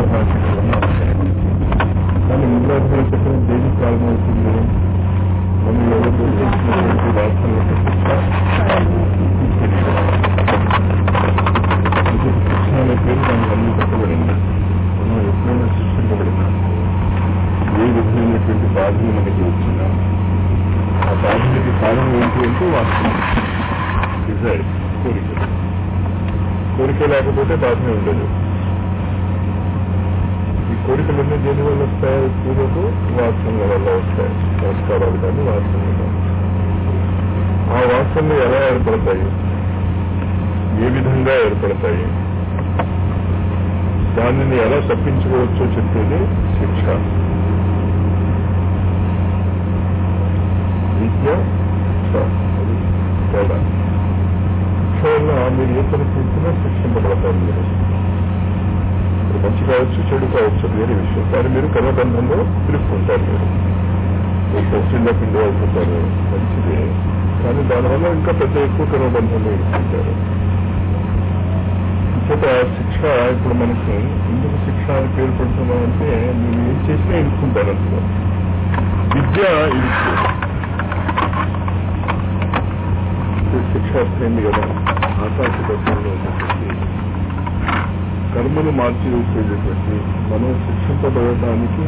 మహాశిక్షణ కానీ ముందు అర్థమైతే దేనికి కారణమవుతుంది మనం ఎవరు చేసినటువంటి వాసనలకు శిక్ష శిక్షణ అనే పేరు దానికి అన్ని పెట్టబడింది మనం ఎప్పుడైనా సృష్టించబడినా ఏ విధమైనటువంటి బాధలు మనకి వచ్చినా ఆ బాధలకి కారణం ఏంటి అంటే వాస్తవం డిజైర్ కోరిక కోరిక లేకపోతే బాధనే ఉండదు ఈ కోరికలన్నీ దేని వల్ల వస్తాయి పూర్వకు వాసనల వల్ల వస్తాయి సంస్కారాలు కానీ వాసనలు కానీ ఆ వాసనలు ఎలా ఏర్పడతాయి ఏ విధంగా ఏర్పడతాయి దానిని ఎలా తప్పించుకోవచ్చో చెప్పేది శిక్ష విద్య శిక్ష అది తేడా శిక్ష వల్ల మీరు ఏ పరిస్థితిలో శిక్షింపబడతారు మీరు ఇప్పుడు మంచి కావచ్చు చెడు కావచ్చు అది వేరే విషయం కానీ మీరు కర్మబంధంలో తిరుక్కుంటారు మీరు ప్రెసిడెంట్ ఆఫ్ ఇండియా అవుతుంటారు మంచిది కానీ దానివల్ల ఇంకా పెద్ద ఎక్కువ కర్మబంధంలో ఇరుక్కుంటారు చేత శిక్ష ఇప్పుడు మనకి ఎందుకు శిక్ష అని పేరు పెడుతున్నామంటే మీరు ఏం చేసినా ఇరుక్కుంటారు అందులో విద్య ఇరుక్కు శిక్ష వస్తుంది కదా ఆకాశ దర్శనంలో ఉన్నటువంటి కర్మను మార్చి వేసేటటువంటి మనం శిక్షింపబడటానికి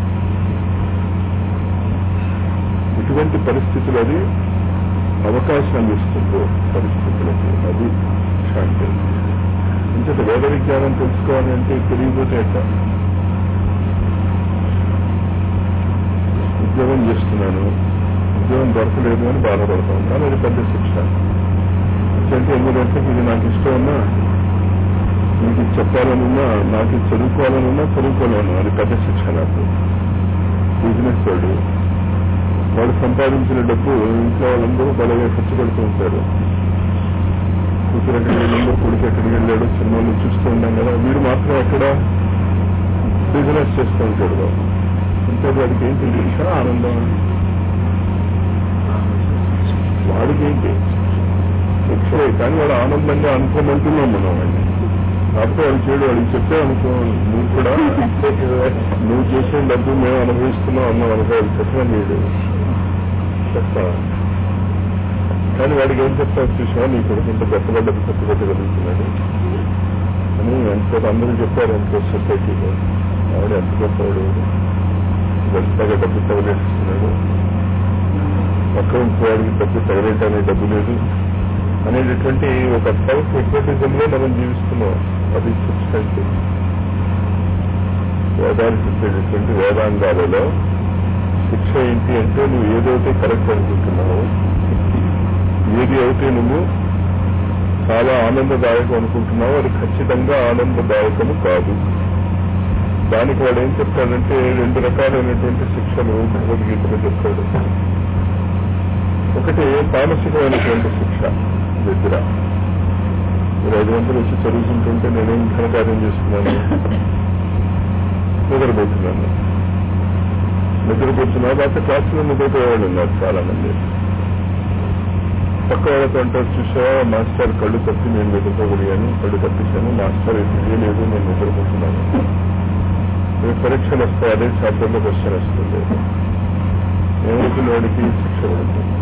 ఎటువంటి పరిస్థితులు అది అవకాశాలు ఇస్తుందో పరిస్థితులకి అది శిక్ష అంటే ఇంతటి వేద విజ్ఞానం తెలుసుకోవాలి అంటే తెలియకపోతే ఎట్లా ఉద్యోగం చేస్తున్నాను ఉద్యోగం దొరకలేదు అని బాధపడతా ఉంటాను అది పెద్ద శిక్ష అంటే ఎందుకంటే ఇది నాకు ఇష్టం ఉన్నా మీకు ఇది చెప్పాలనున్నా నాకు ఇది చదువుకోవాలనున్నా చదువుకోలేను అది పెద్ద శిక్ష నాకు బిజినెస్ వాడు వాడు సంపాదించిన డబ్బు ఇంట్లో వాళ్ళందరూ బలగా ఖర్చు పెడుతూ ఉంటారు కూతురు ఎక్కడికి వెళ్ళిందో కొడుకు ఎక్కడికి వెళ్ళాడు సినిమాలు చూస్తూ ఉన్నాం కదా వీడు మాత్రం ఎక్కడ బిజినెస్ చేస్తూ ఉంటాడు అంటే వాడికి ఏంటి శిక్ష ఆనందం వాడికి ఏంటి శిక్షే కానీ వాడు ఆనందంగా అనుకోమంటున్నాం మనం వాడిని కాకపోతే వాడు చేయడు వాడికి చెప్పే అనుకో నువ్వు కూడా నువ్వు చేసిన డబ్బు మేము అనుభవిస్తున్నాం అన్నాం అనుకో అది చెప్పడం లేదు చెప్తా కానీ వాడికి ఏం చెప్తారు చూసా నీ కొడుకుంటే గొప్పగా డబ్బు ఖర్చు పెట్టగలుగుతున్నాడు అని ఎంతో అందరూ చెప్పారు ఎంతో సొసైటీలో ఆవిడ ఎంత గొప్పవాడు గొప్పగా డబ్బు తగలేస్తున్నాడు పక్క వాడికి డబ్బు తగలేయటానికి డబ్బు లేదు అనేటటువంటి ఒక సెల్ఫ్ ఎగ్జటిజంలో మనం జీవిస్తున్నాం అది శిక్ష అంటే వేదాలు చెప్పేటటువంటి వేదాంగాలలో శిక్ష ఏంటి అంటే నువ్వు ఏదైతే కరెక్ట్ అనుకుంటున్నావు ఏది అయితే నువ్వు చాలా ఆనందదాయకం అనుకుంటున్నావు అది ఖచ్చితంగా ఆనందదాయకము కాదు దానికి వాడు ఏం చెప్తాడంటే రెండు రకాలైనటువంటి శిక్షలు భగవద్గీతలో చెప్తాడు ఒకటి తామసికమైనటువంటి శిక్ష నిద్ర మీరు ఐదు వందలు వచ్చి చదువుకుంటుంటే నేనేం ఘనకార్యం చేస్తున్నాను నిద్రపోతున్నాను నిద్రపోతున్నా లేకపోతే క్లాసులో నిద్రపోయేవాళ్ళు ఉన్నారు చాలా మంది పక్క వాళ్ళతో అంటారు చూసావా మాస్టర్ కళ్ళు తప్పి నేను నిద్రపోగలిగాను కళ్ళు తప్పించాను మాస్టర్ ఇది లేదు నేను నిద్రపోతున్నాను రేపు పరీక్షలు వస్తాయి అదే చాప్టర్లో క్వశ్చన్ వస్తుంది ఏమవుతుంది వాడికి శిక్ష పడుతుంది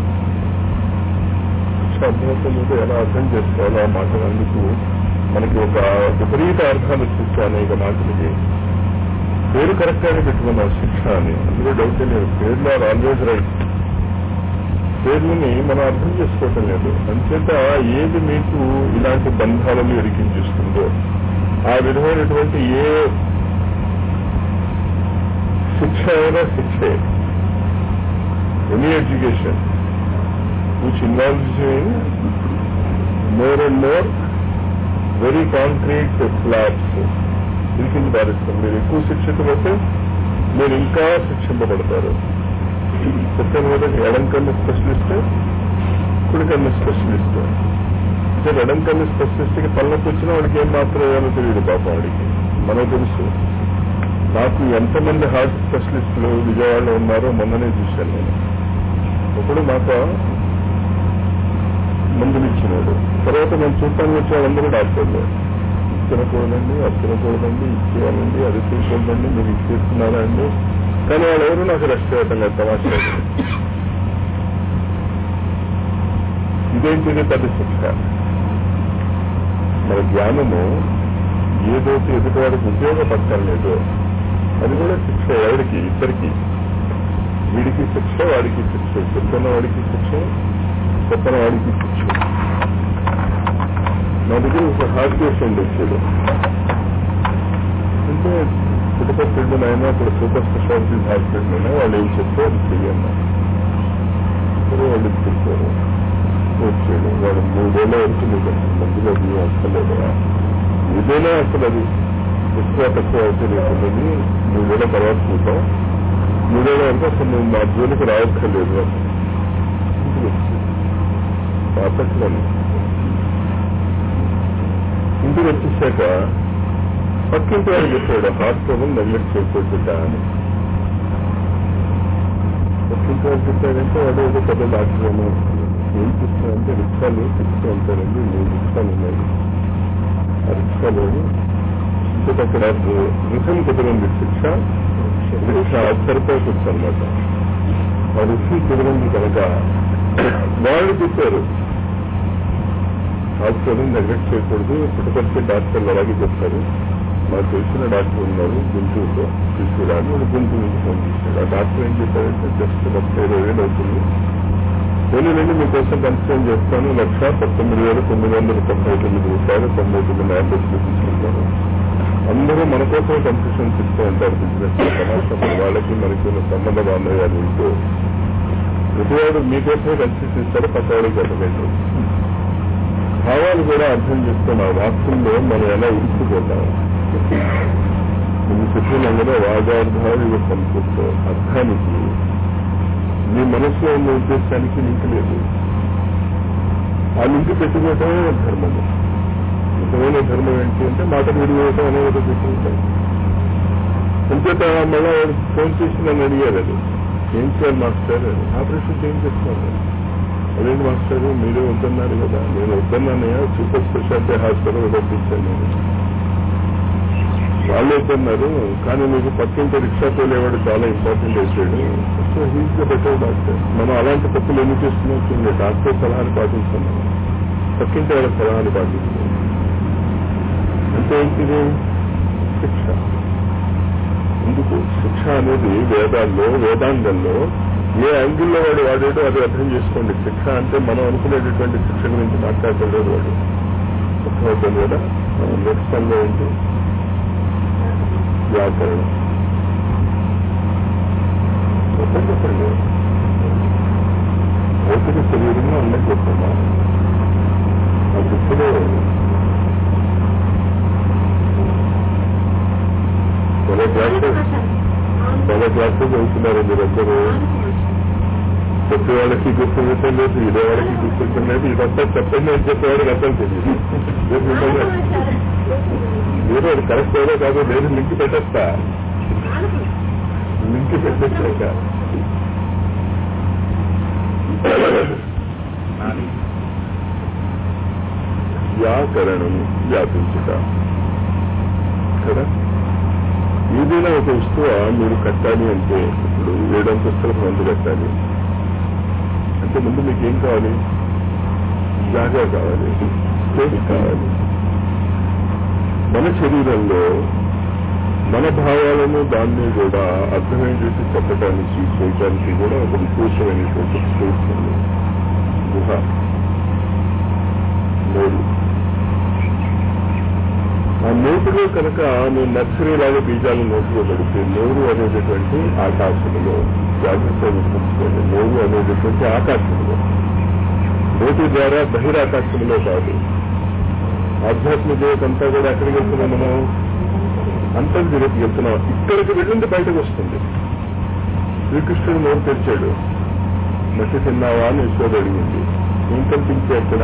శిక్ష అర్థమవుతుంది ఎలా అర్థం చేసుకోవాలో ఆ మాటలు అందుకు మనకి ఒక విపరీత అర్థాలు వచ్చేస్తాయి అనేక మాటలకి పేరు కరెక్ట్ గానే పెట్టుకున్నాం శిక్ష అని అందులో డౌట్ లేదు పేర్లు ఆర్ ఆల్వేజ్ రైట్ పేర్లని మనం అర్థం చేసుకోవటం లేదు అంచేత ఏది మీకు ఇలాంటి బంధాలను ఇరికించిస్తుందో ఆ విధమైనటువంటి ఏ శిక్ష అయినా శిక్షే any education which involves in more and more very concrete slabs ఇరికించి పారిస్తాం మీరు ఎక్కువ శిక్షితమైతే మీరు ఇంకా శిక్షింపబడతారు చెప్పాను కదా ఎడం కన్ను స్పెషలిస్ట్ కుడి కన్ను స్పెషలిస్ట్ అంటే ఎడం కన్ను స్పెషలిస్ట్కి తలనొప్పి వచ్చినా వాడికి ఏం మాత్రం ఏమో తెలియదు పాపం వాడికి మనకు తెలుసు నాకు ఎంతమంది హార్ట్ స్పెషలిస్టులు విజయవాడలో ఉన్నారో మొన్ననే చూశాను నేను ఒకడు మాకు మందులు ఇచ్చినాడు తర్వాత మేము చూడటానికి వచ్చే వాళ్ళందరూ డాక్టర్లు తినకూడదండి అది తినకూడదండి ఇచ్చేయాలండి అది చేయకూడదండి మీరు ఇచ్చేస్తున్నారా అండి కానీ వాళ్ళు ఎవరు నాకు రెస్ట్ చేయటం లేదు తమాషా ఇదేంటిది పెద్ద శిక్ష మన జ్ఞానము ఏదైతే ఎదుటివాడికి ఉపయోగపడటం లేదో అది కూడా శిక్ష ఎవరికి ఇద్దరికి వీడికి శిక్ష వాడికి శిక్ష చెప్తున్న వాడికి శిక్ష చెప్పిన వాడికి శిక్ష నా దగ్గర ఒక హార్ట్ పేషెంట్ వచ్చాడు అంటే పుట్టపత్రుడు అయినా ఇప్పుడు సూపర్ స్పెషాలిటీ హాస్పిటల్ అయినా వాళ్ళు ఏం చెప్తే అది చెయ్యన్నా సరే వాళ్ళు చెప్పారు వచ్చాడు వాడు మూడేళ్ళ వరకు నీకు మందులో బియ్యం అక్కర్లేదు ఏదైనా అసలు అది ఎక్కువ తక్కువ అయితే లేకున్నది మూడేళ్ల తర్వాత చూద్దాం మూడేళ్ల వరకు అసలు నువ్వు మా జోలికి రావక్కర్లేదు ఇంటికి వచ్చి పాపట్లను ఇంటికి వచ్చేసాక పక్కింటి వాడు చెప్పాడు హార్ట్ ప్రాబ్లం నెగ్లెక్ట్ చేయకూడదు అని పక్కింటి వాడు చెప్పాడంటే వాడు ఏదో పెద్ద డాక్టర్ ఏమో ఏం చెప్తానంటే రిక్షాలు తిప్పుతూ ఉంటారండి మూడు రిక్షాలు ఉన్నాయి ఆ రిక్షాలు ఇంకొక అక్కడ రుసుము కుదిరింది శిక్ష రిక్షా సరిపోవచ్చు అనమాట ఆ రుసుము కుదిరింది కనుక వాళ్ళు చెప్పారు హాస్పిటల్ నెగ్లెక్ట్ చేయకూడదు పుట్టుకొచ్చే డాక్టర్లు అలాగే చెప్తారు మాకు తెలిసిన డాక్టర్ ఉన్నారు గుంటూరులో తీసుకురాని వాడు గుంటూరు నుంచి ఫోన్ చేశాడు ఆ డాక్టర్ ఏం చెప్పారంటే జస్ట్ ముప్పై ఇరవై వేలు అవుతుంది పోనీ నుండి మీకోసం కన్సల్ట్ చేస్తాను లక్ష పంతొమ్మిది వేల తొమ్మిది వందల తొంభై తొమ్మిది రూపాయలు తొంభై తొమ్మిది యాభైలు తీసుకుంటారు అందరూ మన కోసం కన్సెషన్స్ ఇస్తూ ఉంటారు బిజినెస్ సమాజం వాళ్ళకి మనకి ఉన్న సంబంధ బాంధవ్యాలు ఉంటూ ప్రతివాడు మీకోసమే కన్సెషన్ ఇస్తారు పక్కవాడికి చెప్పలేదు భావాలు కూడా అర్థం చేసుకున్న వాక్యంలో మనం ఎలా ఇరుక్కుపోతాం నేను చెప్పినందులో వాదార్థాలు సంపూర్తి అర్థానికి మీ మనసులో ఉన్న ఉద్దేశానికి లింక్ లేదు ఆ లింక్ పెట్టుకోవటమే ధర్మము నిజమైన ధర్మం ఏంటి అంటే మాట విడివేయటం అనేది పెట్టుకుంటాం అంచేత మళ్ళా వాడు ఫోన్ చేసి నన్ను అడిగారు అది ఏం చేయాలి మాస్టర్ అని ఆపరేషన్ ఏం చెప్తాను అదేంటి మాస్టర్ మీరే వద్దన్నారు కదా నేను వద్దన్నానయ్యా సూపర్ స్పెషాలిటీ హాస్పిటల్ పంపించాను నేను వాళ్ళు వద్దన్నారు కానీ మీకు పక్కింటి రిక్షా తోలేవాడు చాలా ఇంపార్టెంట్ అయిపోయాడు so he's the better doctor మనం అలాంటి తప్పులు ఎన్ని చేస్తున్నాం డాక్టర్ సలహాలు పాటిస్తున్నాం పక్కింటి వాళ్ళ సలహాలు పాటిస్తున్నాం అంటే ఏంటిది శిక్ష ఎందుకు శిక్ష అనేది వేదాల్లో వేదాంగంలో ఏ యాంగిల్లో వాడు వాడేటో అది అర్థం చేసుకోండి శిక్ష అంటే మనం అనుకునేటటువంటి శిక్ష గురించి మాట్లాడలేదు వాడు అర్థమవుతుంది కదా నెక్స్ట్ లో ఏంటి వ్యాకరణం మొత్తం చెప్పండి భౌతిక శరీరంలో ఉన్నది చెప్పమ్మా ఆ దృష్టిలో చాలా క్లాసెస్ చాలా క్లాసెస్ వెళ్తున్నారు మీరందరూ చెప్పేవాళ్ళకి గుర్తుండటం లేదు ఇదేవాళ్ళకి గుర్తుండటం లేదు ఇదంతా చెప్పండి అని చెప్పేవాడికి అర్థం తెలియదు మీరు అది కరెక్ట్ ఏదో కాదు నేను లింక్ పెట్టేస్తా లింక్ పెట్టేస్తాక వ్యాకరణం వ్యాపించుట కదా ఏదైనా ఒక వస్తువు మీరు కట్టాలి అంటే ఇప్పుడు ఏడంతస్తులకు మందు కట్టాలి అంటే ముందు మీకు ఏం కావాలి జాగా కావాలి స్పేస్ కావాలి మన శరీరంలో మన భావాలను దాన్ని కూడా అర్థమయ్యేటట్టు చెప్పడానికి చేయడానికి కూడా ఒక విశేషమైనటువంటి స్పేస్ ఉంది గుహ నోరు ఆ నోటులో కనుక నువ్వు నర్సరీ లాగా బీజాలు నోటులో పెడితే నోరు అనేటటువంటి ఆకాశంలో జాగ్రత్త గుర్తుంచుకోండి నోరు అనేటటువంటి ఆకాశంలో నోటి ద్వారా బహిరాకాశంలో కాదు ఆధ్యాత్మిక జగత్ అంతా కూడా ఎక్కడికి వెళ్తున్నాం మనం అంతం జగత్కి వెళ్తున్నాం ఇక్కడికి వెళ్ళింది బయటకు వస్తుంది శ్రీకృష్ణుడు నోరు తెరిచాడు మట్టి తిన్నావా అని యశోద అడిగింది ఏం కనిపించే అక్కడ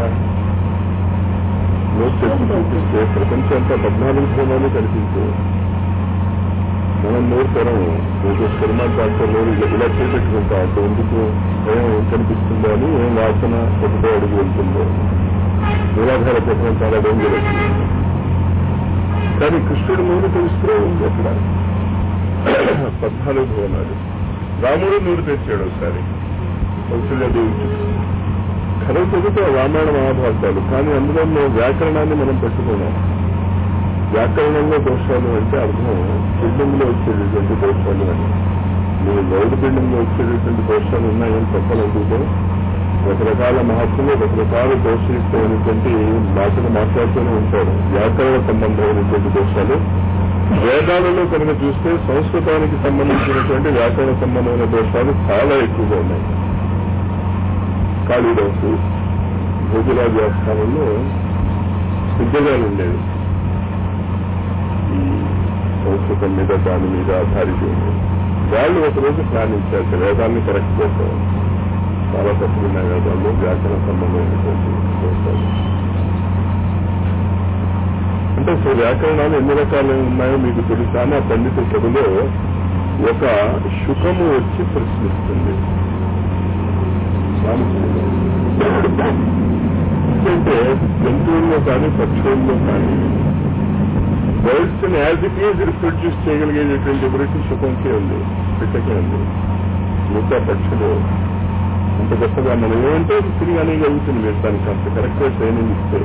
నోరు తెరిచి చూపిస్తే ప్రపంచం అంతా పద్నాలుగు కోణాలు కనిపించు మనం నోరు తెరం రోజు శర్మాకాంత నోరు ఇలా ఇలా చేపెట్టుకుంటాం అంటే ఎందుకు ఏం ఏం కనిపిస్తుందో అని ఏం వాసన ఒకటో అడుగు వెళ్తుందో మూలాధార చక్రం చాలా డేంజరస్ కానీ కృష్ణుడు నూనె తెలుస్తూ ఉంది అక్కడ పద్నాలుగు భువనాలు రాముడు నూనె తెచ్చాడు ఒకసారి కౌశల్యదేవి చుట్టూ కథ చదివితే రామాయణ మహాభారతాలు కానీ అందులో మేము వ్యాకరణాన్ని మనం పెట్టుకున్నాం వ్యాకరణంలో దోషాలు అంటే అర్థం బిల్డింగ్లో వచ్చేటటువంటి దోషాలు అని మీరు గౌడ్ బిల్డింగ్లో వచ్చేటటువంటి దోషాలు ఉన్నాయని చెప్పాలనుకుంటే రకరకాల మహత్తులు రకరకాల దోషయుక్తమైనటువంటి మాటలు మాట్లాడుతూనే ఉంటారు వ్యాకరణ సంబంధమైనటువంటి దోషాలు వేదాలలో కనుక చూస్తే సంస్కృతానికి సంబంధించినటువంటి వ్యాకరణ సంబంధమైన దోషాలు చాలా ఎక్కువగా ఉన్నాయి కాళిదాసు భోజరాజు ఆస్థానంలో సిద్ధగారు ఉండేది ఈ సంస్కృతం మీద దాని మీద ఆధారిత వాళ్ళు ఒకరోజు ప్లాన్ ఇచ్చారు వేదాన్ని కరెక్ట్ చేస్తారు చాలా తప్పులున్నాయి వేదాల్లో వ్యాకరణ సంబంధమైనటువంటి దోషాలు అంటే అసలు వ్యాకరణాలు ఎన్ని రకాలు ఉన్నాయో మీకు తెలుసా నా పండిత సభలో ఒక శుకము వచ్చి ప్రశ్నిస్తుంది ఎందుకంటే జంతువుల్లో కానీ పక్షుల్లో కానీ birds as it is reproduce చేయగలిగేటటువంటి ఎబిలిటీ శుకంకే ఉంది పిట్టకే ఉంది మిగతా పక్షులు అంత గొప్పగా మనం ఏమంటే తిరిగి అనేయగలుగుతుంది మీరు దానికి అంత కరెక్ట్ గా ట్రైనింగ్ ఇస్తే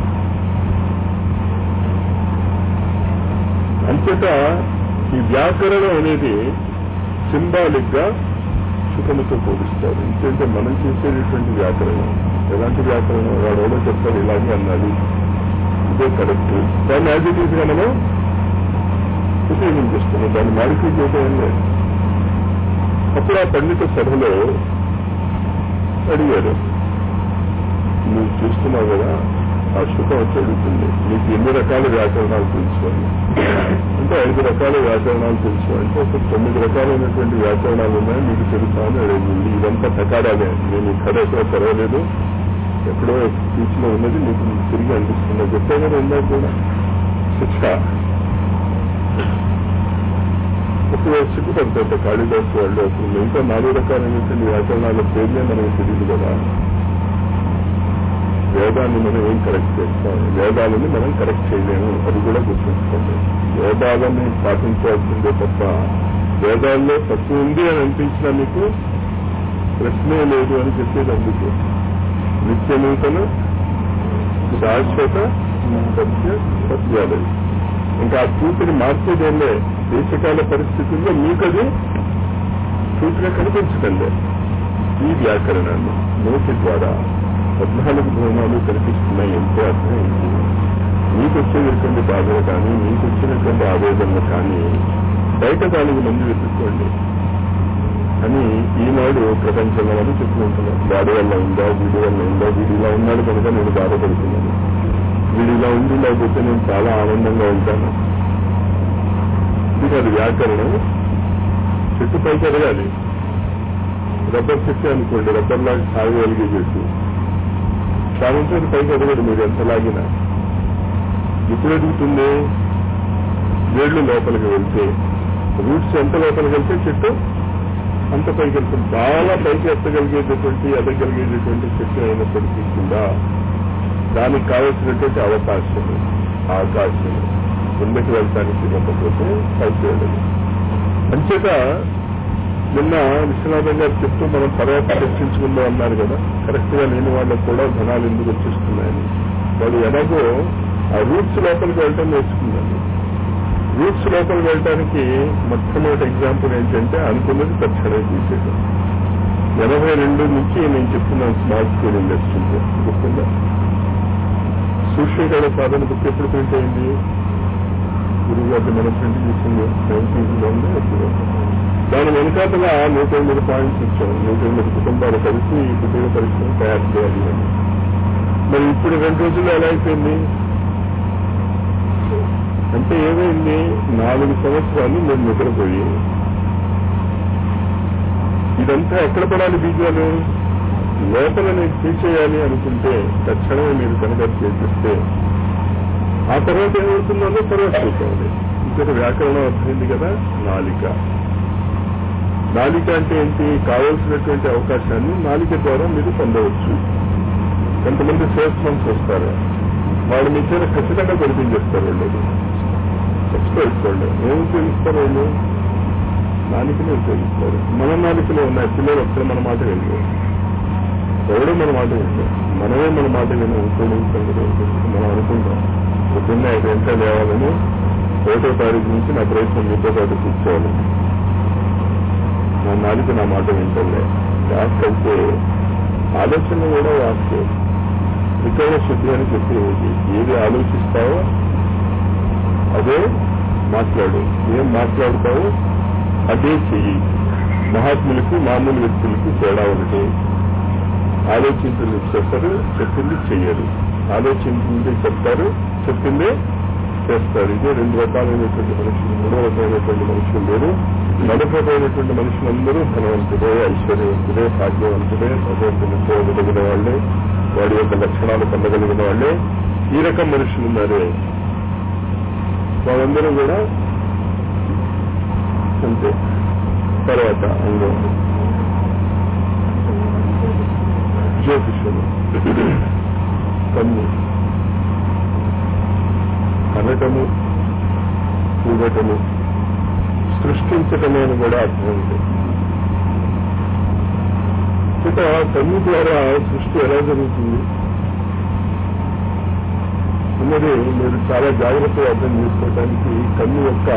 అంతట ఈ వ్యాకరణం అనేది సింబాలిక్ గా సుఖముతో పోలిస్తారు ఎందుకంటే మనం చేసేటటువంటి వ్యాకరణం ఎలాంటి వ్యాకరణం వాడు ఎవరో చెప్తారు ఇలాగే అన్నది ఇదే కరెక్ట్ దాన్ని యాజ్ ఇట్ ఈజ్ గా మనం ఉపయోగించేస్తున్నాం దాన్ని మాడిఫై చేయడం ఏం లేదు అప్పుడు ఆ పండిత సభలో అడిగారు నువ్వు చూస్తున్నావు కదా ఆ శుభం వచ్చి అడుగుతుంది నీకు ఎన్ని రకాల వ్యాకరణాలు తెలుసు అని అంటే ఐదు రకాల వ్యాకరణాలు తెలుసు అంటే ఒక తొమ్మిది రకాలైనటువంటి వ్యాకరణాలు ఉన్నాయి మీకు తెలుసా అని అడిగింది ఇదంతా ప్రకారాలే నేను ఈ కథ ఎక్కడ చదవలేదు ఎక్కడో స్పీచ్ లో ఉన్నది మీకు తిరిగి అనిపిస్తుంది చెప్పే కదా ఉందా కూడా శిక్ష ఇప్పుడు సిగ్గుపడతారు కాళిదాసు వాళ్ళు అసలు మిగతా నాలుగు రకాలైనటువంటి వ్యాకరణాల పేర్లే మనకు తెలియదు కదా వేదాన్ని మనం ఏం కరెక్ట్ చేస్తాం వేదాలని మనం కరెక్ట్ చేయలేము అది కూడా గుర్తుంచుకోండి వేదాలని పాటించాల్సిందే తప్ప వేదాల్లో తప్పు ఉంది అని అనిపించినా మీకు ప్రశ్నే లేదు అని చెప్పేది అందుకు నిత్య నూతన శాశ్వత సత్య సత్యాలు ఇంకా ఆ చూపుని మార్చేదేలే దేశకాల పరిస్థితుల్లో మీకు అది పూర్తిగా కనిపించకండి ఈ వ్యాకరణాన్ని నోటి ద్వారా పద్నాలుగు భవనాలు కనిపిస్తున్నాయి ఎంతో అర్థమైంది మీకు వచ్చేటటువంటి బాధలు కానీ మీకు వచ్చినటువంటి ఆవేదనలు కానీ బయట దానికి మందు వెతుక్కోండి అని ఈనాడు ప్రపంచంలో అని చెప్పుకుంటున్నాం వాడి వల్ల ఉందా వీడి వల్ల ఉందా వీడి ఇలా ఉన్నాడు కనుక నేను బాధపడుతున్నాను వీడి ఇలా ఉంది లేకపోతే నేను చాలా ఆనందంగా ఉంటాను ఇది అది వ్యాకరణం చెట్టు పైకి ఎదగాలి రబ్బర్ చెట్టు అనుకోండి రబ్బర్ లాగా సాగగలిగే చెట్టు సాగుంటే పైకి ఎదగదు మీరు ఎంత లాగినా ఎప్పుడు ఎదుగుతుంది వేళ్ళు లోపలికి వెళ్తే రూట్స్ ఎంత లోపలికి వెళ్తే చెట్టు అంత పైకి వెళ్తుంది చాలా పైకి ఎత్తగలిగేటటువంటి ఎదగలిగేటటువంటి చెట్టు అయినప్పటికీ కూడా దానికి కావలసినటువంటి అవకాశం ఆకాశం కిందకి వెళ్ళటానికి ఇవ్వకపోతే పైకి వెళ్ళదు అంచేత నిన్న విశ్వనాథం గారు చెప్తూ మనం తర్వాత చర్చించుకుందాం అన్నారు కదా కరెక్ట్ గా లేని వాళ్ళకు కూడా ధనాలు ఎందుకు వచ్చేస్తున్నాయని వాడు ఎలాగో ఆ రూట్స్ లోపలికి వెళ్ళటం నేర్చుకుందండి రూట్స్ లోపలికి వెళ్ళటానికి మొట్టమొదటి ఎగ్జాంపుల్ ఏంటంటే అనుకున్నది తక్షణమే తీసేయడం ఎనభై రెండు నుంచి నేను చెప్తున్నాను స్మార్ట్ స్కేల్ ఇండస్ట్రీ గుర్తుందా సూక్ష్మీకరణ సాధన బుక్ ఎప్పుడు ప్రింట్ అయింది గురువు గారిని మనం ప్రింట్ చేసింది నైన్టీన్లో ఉంది అప్పుడు దాని వెనకాతగా నూట ఎనిమిది పాయింట్స్ ఇచ్చాం నూట ఎనిమిది కుటుంబాలు కలిసి ఈ కుటుంబ పరిశ్రమ తయారు చేయాలి అని మరి ఇప్పుడు రెండు రోజుల్లో ఎలా అయిపోయింది అంటే ఏమైంది నాలుగు సంవత్సరాలు నేను నిద్రపోయి ఇదంతా ఎక్కడ పడాలి బీజాలు లోపల నేను తీసేయాలి అనుకుంటే తక్షణమే మీరు కనుక చేసిస్తే ఆ తర్వాత ఏమవుతుందో తర్వాత చూసుకోవాలి ఇక్కడ వ్యాకరణం అర్థమైంది కదా నాలిక నాలిక అంటే ఏంటి కావలసినటువంటి అవకాశాన్ని నాలిక ద్వారా మీరు పొందవచ్చు కొంతమంది సేల్స్ మన్స్ వస్తారు వాళ్ళు మీ చేత ఖచ్చితంగా పరిచయం చేస్తారు వాళ్ళు ఎక్స్పర్ట్స్ వాళ్ళు ఏం ఉపయోగిస్తారు వాళ్ళు నాలికనే ఉపయోగిస్తారు మన నాలికలో ఉన్న పిల్లలు ఒక్కరు మన మాట వెళ్ళి ఎవడో మన మాట వింటారు మనమే మన మాట విని ఉపయోగించాలి మనం అనుకుంటాం పొద్దున్న ఐదు గంటలు లేవాలని ఒకటో తారీఖు నుంచి నా ప్రయత్నం మీతో పాటు కూర్చోవాలి నా నాలుగు నా మాట వింటలే వాక్ అయితే ఆలోచన కూడా వాక్ త్రికోణ శుద్ధి అని చెప్పేది ఏది ఆలోచిస్తావో అదే మాట్లాడు ఏం మాట్లాడతావో అదే చెయ్యి మహాత్ములకి మామూలు వ్యక్తులకి తేడా ఒకటి ఆలోచించింది చేస్తారు చెప్పింది చెయ్యరు ఆలోచించింది చెప్తారు చెప్పిందే చేస్తారు ఇదే రెండు రకాలైనటువంటి మనుషులు మూడో రకమైనటువంటి మనుషులు లేరు నలుపైనటువంటి మనుషులందరూ ధనవంతుడే ఐశ్వర్యవంతుడే భాగ్యవంతుడే భగవంతుని చూడగలిగిన వాళ్ళే వాడి యొక్క లక్షణాలు పొందగలిగిన వాళ్ళే ఈ రకం మనుషులు ఉన్నారే వాళ్ళందరూ కూడా అంతే తర్వాత అందులో జ్యోతిషులు కన్ను కనటము చూడటము సృష్టించటమే అని కూడా అర్థం ఉంది ఇక కన్ను ద్వారా సృష్టి ఎలా జరుగుతుంది అన్నది మీరు చాలా జాగ్రత్తగా అర్థం చేసుకోవడానికి కన్ను యొక్క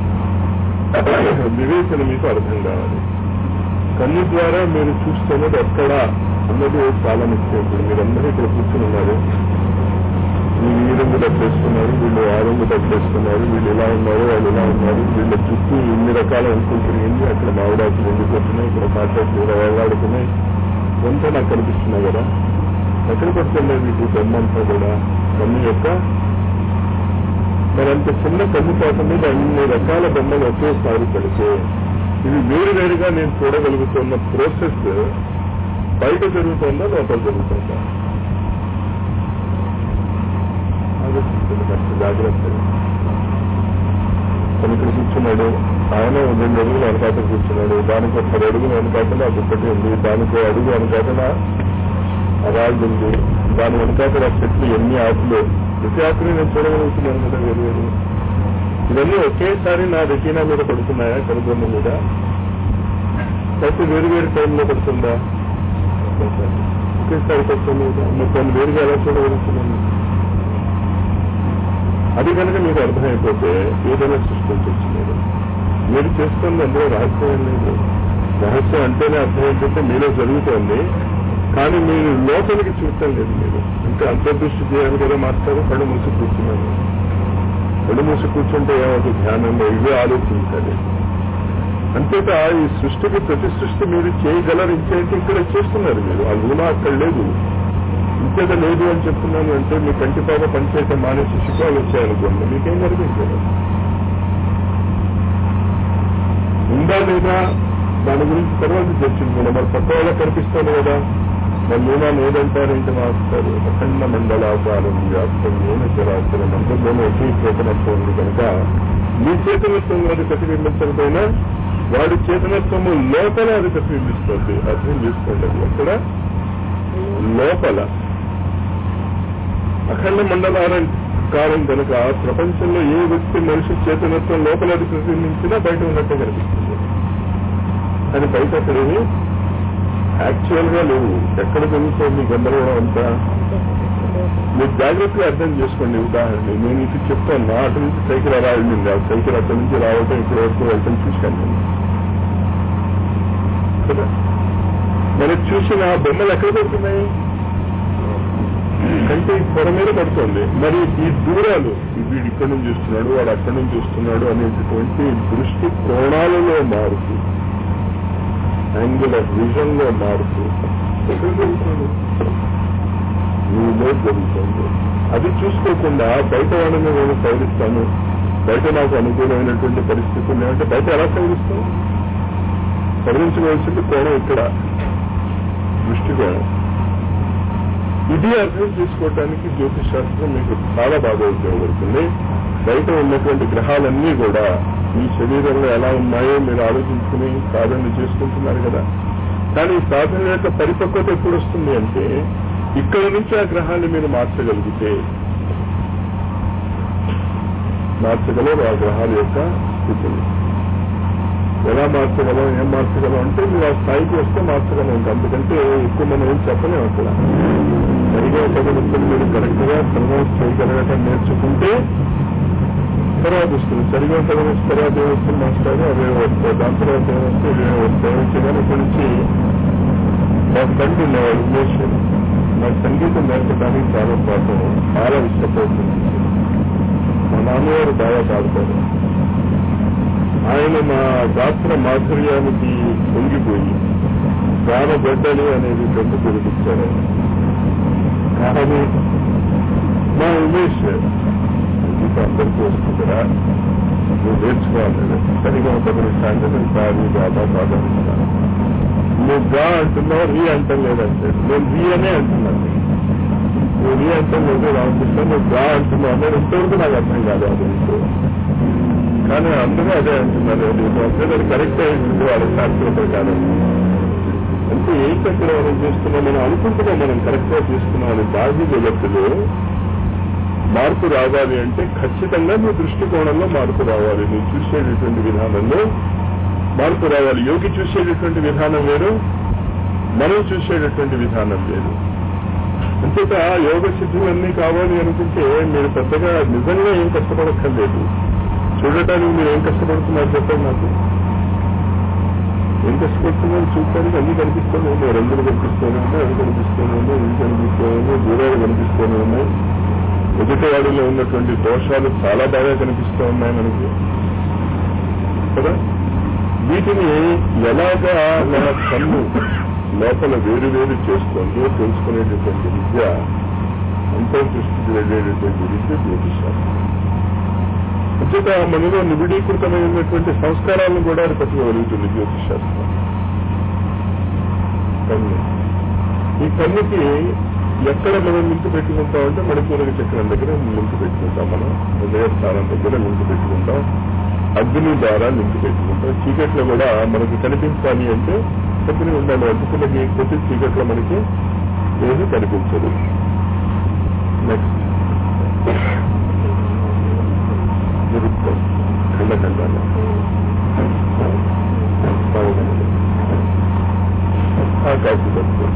వివేచన మీకు అర్థం కావాలి కన్ను ద్వారా మీరు చూస్తున్నది ఎక్కడా అన్నది చాలా ముఖ్యం ఇప్పుడు మీరందరూ ఇక్కడ కూర్చుని ఉన్నారు వీళ్ళు ఈ రంగు డబ్బేస్తున్నారు వీళ్ళు ఆ రంగు డబ్బేస్తున్నారు వీళ్ళు ఇలా ఉన్నారు వాళ్ళు ఇలా ఉన్నారు వీళ్ళ చుట్టూ ఇన్ని రకాల అంకులు తిరిగింది అక్కడ మామిడాకులు ఎండిపోతున్నాయి ఇక్కడ కాటాకులు వేలాడుతున్నాయి కొంత నాకు కనిపిస్తున్నాయి కదా ఎక్కడ పడుతున్నాయి వీటి బొమ్మ అంతా కూడా కన్ను యొక్క మరి అంత చిన్న కన్ను పాట మీద అన్ని రకాల బొమ్మలు ఒకేసారి పెడితే ఇది వేరు వేరుగా నేను చూడగలుగుతున్న ప్రోసెస్ బయట జరుగుతుందా లోపల జరుగుతుందా ఆలోచించండి కాస్త జాగ్రత్తగా తను ఇక్కడ కూర్చున్నాడు ఆయన రెండు అడుగులు వెనకాతలు కూర్చున్నాడు దానికి ఒక పది అడుగులు వెనకాతలు ఆ దుప్పటి ఉంది దానికి అడుగు వెనకాతల ఆ రాళ్ళు ఉంది దాని వెనకాతల ఆ చెట్లు ఎన్ని ఆకులు ప్రతి ఆకులు నేను చూడగలుగుతున్నాను కదా వేరు వేరు ఇవన్నీ ఒకేసారి నా రెటీనా మీద పడుతున్నాయా కనుగొన్న మీద ప్రతి వేరు వేరు టైంలో పడుతుందా ఒకేసారి పడుతుంది కదా మరి కొన్ని వేరుగా ఎలా చూడగలుగుతున్నాను అది కనుక మీకు అర్థమైపోతే ఏదైనా సృష్టించవచ్చు మీరు మీరు చేస్తుంది అందులో రహస్యం ఏం లేదు రహస్యం అంటేనే అర్థం ఏంటంటే మీలో జరుగుతోంది కానీ మీరు లోపలికి చూడటం లేదు మీరు ఇంకా అంతర్దృష్టి చేయాలి కదా మాస్టర్ కళ్ళు మూసి కూర్చున్నాను కళ్ళు మూసి కూర్చుంటే ఏమవుతుంది ధ్యానంలో ఇవే ఆలోచించాలి అంతేత ఈ సృష్టికి ప్రతి సృష్టి మీరు చేయగలరు ఇంకేంటి ఇక్కడ చేస్తున్నారు మీరు ఆ గుణ అక్కడ లేదు ఇంకేదో లేదు అని చెప్తున్నాను అంటే మీ కంటి పాప పనిచేయటం మానేసి శిఖరాలు వచ్చాయనుకోండి మీకేం కనిపించదు ఉందా లేదా దాని గురించి తర్వాత చర్చించుకున్నాం మరి పక్క వాళ్ళకి కనిపిస్తాను కదా మరి నూనె ఏదంటారేంటి మాస్తారు అఖండ మండలాకారం వ్యాప్తం నేను చరాచరం అందరిలోనూ ఒకే చేతనత్వం ఉంది కనుక మీ చేతనత్వం అది ప్రతిబింబించకపోయినా వాడి చేతనత్వము లోపల అది ప్రతిబింబిస్తుంది అర్థం చేసుకోండి అది ఎక్కడ లోపల అఖండ మండలారం కాలం కనుక ప్రపంచంలో ఏ వ్యక్తి మనిషి చేతనత్వం లోపల అది ప్రతిబింబించినా బయట ఉన్నట్టే కనిపిస్తుంది కానీ బయట అక్కడేమి యాక్చువల్ గా లేవు ఎక్కడ జరుగుతుంది గందరగోళం అంతా మీరు జాగ్రత్తగా అర్థం చేసుకోండి ఉదాహరణ నేను ఇది చెప్తాను అటు నుంచి సైకిల్ అలా వెళ్ళింది ఆ సైకిల్ అక్కడి నుంచి రావటం ఇప్పటి వరకు వెళ్ళటం చూశాను నేను కదా మరి చూసిన ఆ బొమ్మలు ఎక్కడ పడుతున్నాయి కంటే ఈ పొర మీద పడుతుంది మరి ఈ దూరాలు వీడు ఇక్కడి నుంచి చూస్తున్నాడు వాడు అక్కడి నుంచి చూస్తున్నాడు అనేటటువంటి దృష్టి కోణాలలో మార్పు యాంగిల్ ఆఫ్ విజన్ లో మార్పు ఎక్కడ జరుగుతుంది నీలో జరుగుతుంది అది చూసుకోకుండా బయట వాళ్ళని నేను సైరిస్తాను బయట నాకు అనుకూలమైనటువంటి పరిస్థితులు ఏమంటే బయట ఎలా సైరిస్తాం సవరించవలసింది కోణం ఇక్కడ దృష్టికోణం ఇది అర్థం చేసుకోవటానికి జ్యోతిష్ శాస్త్రం మీకు చాలా బాగా ఉపయోగపడుతుంది బయట ఉన్నటువంటి గ్రహాలన్నీ కూడా మీ శరీరంలో ఎలా ఉన్నాయో మీరు ఆలోచించుకుని సాధనలు చేసుకుంటున్నారు కదా కానీ ఈ సాధన యొక్క పరిపక్వత ఎప్పుడు వస్తుంది అంటే ఇక్కడ నుంచి ఆ గ్రహాన్ని మీరు మార్చగలిగితే మార్చగలరు ఆ గ్రహాల యొక్క స్థితిని ఎలా మార్చగలం ఏం మార్చగలం అంటే మీరు ఆ స్థాయికి వస్తే మార్చగలం ఇంకా అందుకంటే ఎక్కువ మనం ఏం చెప్పలేము అక్కడ సరిగా చదువుతుంది మీరు కరెక్ట్ గా ప్రమోట్ చేయగలగటం నేర్చుకుంటే తర్వాత వస్తుంది సరిగా చదివిన తర్వాత ఏమొస్తుంది మాస్టర్ అవే వస్తాయి దాని తర్వాత ఏమొస్తే ఇవే వస్తాయి వచ్చేదాని గురించి మా ఫ్రెండ్ ఉండేవాడు ఉమేష్ నా సంగీతం నేర్పడానికి చాలా పాపం చాలా ఇష్టపడుతుంది మా నాన్నగారు బాగా పాడతారు ఆయన మా గాత్ర మాధుర్యానికి పొంగిపోయి గాన గడ్డలు అనేది పెద్ద పిలిపించారు ఆయన కానీ మా ఉమేష్ సంగీతం అందరికీ వస్తుందిరా నువ్వు నేర్చుకోవాలి సరిగా ఒక స్టాండర్డ్ కాదు బాబా బాగా నువ్వు గా అంటున్నావు రీ అంటం లేదంటే నేను రీ అనే అంటున్నాను నువ్వు రీ అంటం లేదు రామకృష్ణ నువ్వు గా అంటున్నావు నేను ఇంతవరకు నాకు అర్థం కాదు అది ఇంకో కానీ అందరూ అదే అంటున్నారు అది అంటే అది కరెక్ట్ అయింది వాళ్ళ శాస్త్ర ప్రకారం అంటే ఏంటంటే మనం చేస్తున్నాం మనం అనుకుంటున్నాం మనం కరెక్ట్ గా చేస్తున్నాం అని బాహ్య జగత్తులో మార్పు రావాలి అంటే ఖచ్చితంగా నీ దృష్టికోణంలో మార్పు రావాలి నువ్వు చూసేటటువంటి విధానంలో మార్పు రావాలి యోగి చూసేటటువంటి విధానం వేరు మనం చూసేటటువంటి విధానం వేరు అంతేత యోగ సిద్ధులన్నీ కావాలి అనుకుంటే మీరు పెద్దగా నిజంగా ఏం కష్టపడక్కర్లేదు చూడటానికి మీరు ఏం కష్టపడుతున్నారు చెప్పండి నాకు ఏం కష్టపడుతున్నారు చూడటానికి అన్ని కనిపిస్తూనే ఉన్నాయి రంగులు కనిపిస్తూనే ఉన్నాయి అవి కనిపిస్తూనే ఉన్నాయి ఇవి కనిపిస్తూనే ఉన్నాయి దూరాలు కనిపిస్తూనే ఉన్నాయి ఎదుటివాడిలో ఉన్నటువంటి దోషాలు చాలా బాగా కనిపిస్తూ ఉన్నాయి మనకి కదా వీటిని ఎలాగా మన కన్ను లోపల వేరు వేరు చేస్తుందో తెలుసుకునేటటువంటి విద్య అంతర్దృష్టికి వెళ్ళేటటువంటి విద్య జ్యోతిషాస్త్రం అంచేత మనలో నిబిడీకృతమైనటువంటి సంస్కారాలను కూడా అది పట్టుకోగలుగుతుంది జ్యోతిషాస్త్రం కన్ను ఈ కన్నుకి ఎక్కడ మనం లింక్ పెట్టుకుంటామంటే మణిపూరక చక్రం దగ్గర లింక్ పెట్టుకుంటాం మనం హృదయ స్థానం దగ్గర లింక్ పెట్టుకుంటాం అగ్ని ద్వారా లింక్ పెట్టుకుంటాం చీకట్లో కూడా మనకి కనిపించాలి అంటే అగ్ని ఉండాలి అగ్గిపుల్లకి కొద్ది చీకట్లో మనకి ఏది కనిపించదు నెక్స్ట్ నిరుత్తం ఖండఖండాలు ఆకాశతత్వం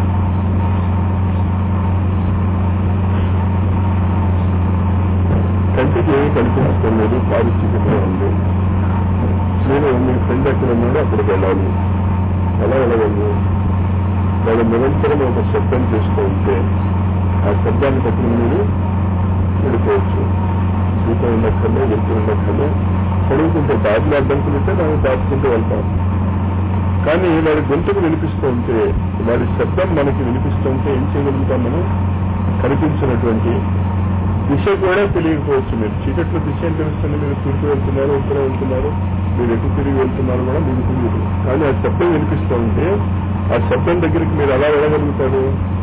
కంటికి ఏమి కనిపించడం లేదు కారు చీకట్లో ఉంది నేను మీ ఫ్రెండ్ ఎక్కడ ఉన్నాడో అక్కడికి వెళ్ళాలి ఎలా వెళ్ళగలను వాళ్ళు నిరంతరం ఒక శబ్దం చేస్తూ ఉంటే ఆ శబ్దాన్ని పట్టుకుని మీరు వెళ్ళిపోవచ్చు దీపం ఉండక్కర్లే వెళ్తూ ఉండక్కర్లే చదువుకుంటే దారిలో అడ్డంకులు ఉంటే దాన్ని దాచుకుంటూ వెళ్తాం కానీ వాడి గొంతుకు వినిపిస్తూ ఉంటే వాడి శబ్దం మనకి వినిపిస్తూ ఉంటే ఏం చేయగలుగుతాం మనం కనిపించినటువంటి దిశ కూడా తెలియకపోవచ్చు మీరు చీకట్లో దిశ ఏం తెలుస్తుంది మీరు తూర్పు వెళ్తున్నారు ఉత్తరం వెళ్తున్నారు మీరు ఎటు తిరిగి వెళ్తున్నారు కూడా మీకు తెలియదు కానీ ఆ శబ్దం వినిపిస్తూ ఉంటే ఆ శబ్దం దగ్గరికి మీరు ఎలా వెళ్ళగలుగుతారు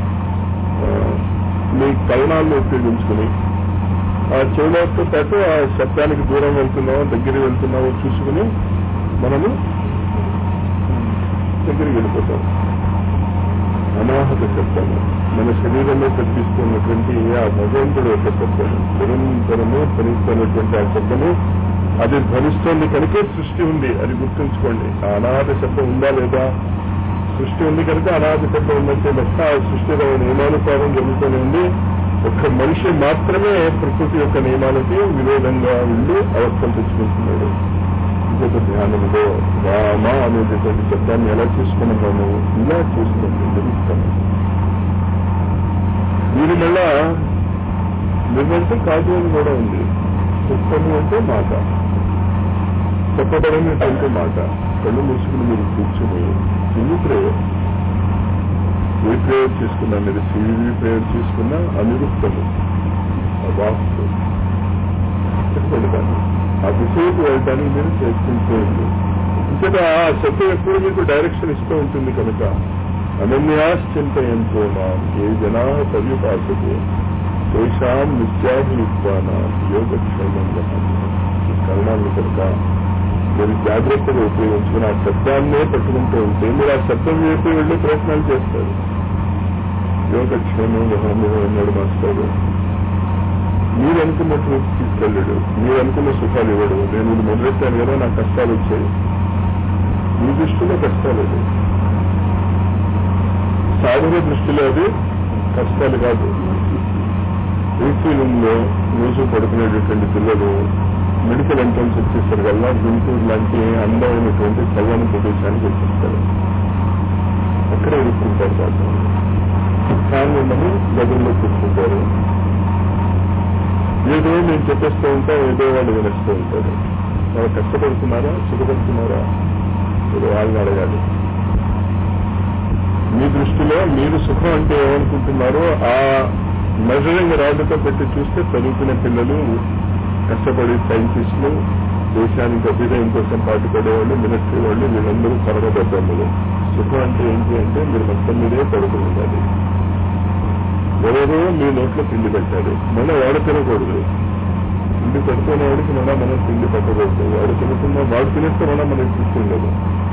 మీ కలనాలను ఉపయోగించుకుని ఆ చెవులతో పాటు ఆ శబ్దానికి దూరం వెళ్తున్నామో దగ్గర వెళ్తున్నామో చూసుకుని మనము దగ్గరికి వెళ్ళిపోతాం అనాహత శబ్దము మన శరీరంలో కనిపిస్తున్నటువంటి ఆ భగవంతుడు యొక్క శబ్దము నిరంతరము ధ్వనిస్తున్నటువంటి ఆ శబ్దము అది ధ్వనిస్తోంది కనుకే సృష్టి ఉంది అది గుర్తుంచుకోండి ఆ అనాహత శబ్దం ఉందా లేదా సృష్టి ఉంది కనుక అనాహత శబ్దం ఉందంటే లెక్క ఆ సృష్టిలో నియమానుసారం జరుగుతూనే ఉంది ఒక్క మనిషి మాత్రమే ప్రకృతి యొక్క నియమాలకి విరోధంగా ఉండి అవస్థలు తెచ్చుకుంటున్నాడు ఇంకొక ధ్యానంలో రామ అనేటటువంటి శబ్దాన్ని ఎలా చూసుకున్నాము ఇలా చూసుకుంటూ జరుగుతాము దీని మళ్ళా నువ్వంటే కాదు అని కూడా ఉంది పుస్తకము అంటే మాట చెప్పబడినటువంటి మాట కళ్ళు మూసుకుని మీరు కూర్చుని ఇవి ప్రేయర్ ఏ ప్రేయర్ చేసుకున్నా మీరు సివి ప్రేయర్ చేసుకున్నా అనిరుక్తము వాస్తు చెప్పండి దాన్ని ఆ దిశకు వెళ్ళడానికి మీరు చేసుకుంటూ ఇంకట ఆ శబ్దం ఎప్పుడు మీకు డైరెక్షన్ ఇస్తూ ఉంటుంది కనుక అనన్యాశ్చింతయంతో ఏ జనా పర్యుపాసతే తేషాం నిత్యాభియుక్తాన యోగక్షేమం ఈ కరణాన్ని కనుక మీరు జాగ్రత్తగా ఉపయోగించుకుని ఆ శబ్దాన్నే పట్టుకుంటూ ఉంటే మీరు ఆ శబ్దం వైపు వెళ్ళి ప్రయత్నాలు చేస్తారు యోగక్షేమం మహామేహం అన్నాడు మాస్టర్ మీరు అనుకున్నట్టు తీసుకెళ్ళాడు మీరు అనుకున్న సుఖాలు ఇవ్వడు నేను ఇది మొదలెట్టాను కదా నాకు కష్టాలు వచ్చాయి మీ దృష్టిలో కష్టాలు అది సాధన దృష్టిలో అది కష్టాలు కాదు ఏసీ రూమ్ లో రోజు పడుకునేటటువంటి పిల్లలు మెడికల్ ఎంట్రన్స్ వచ్చేసరి వల్ల గుంటూరు లాంటి అందమైనటువంటి చల్లని ప్రదేశానికి వచ్చేస్తారు అక్కడే ఇరుక్కుంటారు పాపం ఫ్యాన్ ఉండని గదుల్లో కూర్చుంటారు ఏదో నేను చెప్పేస్తూ ఉంటా ఏదో వాళ్ళు వినేస్తూ ఉంటారు వాళ్ళు కష్టపడుతున్నారా సుఖపడుతున్నారా మీరు వాళ్ళని అడగాలి మీ దృష్టిలో మీరు సుఖం అంటే ఏమనుకుంటున్నారో ఆ మెజరింగ్ రాడ్తో పెట్టి చూస్తే చదువుకునే పిల్లలు కష్టపడి సైంటిస్టులు దేశానికి అభ్యుదయం కోసం పాటుపడేవాళ్ళు మిలిటరీ వాళ్ళు వీళ్ళందరూ పరమబద్ధములు సుఖం అంటే ఏంటి అంటే మీరు మొత్తం మీదే పడుకుని ఉండాలి ఎవరో మీ నోట్లో పిండి పెట్టాలి మనం వాడు తినకూడదు పిండి పెడుతున్న వాడికి మనం మనం పిండి పెట్టకూడదు వాడు తినుకున్న వాడు తినేస్తే మనం మనకి తృప్తి ఉండదు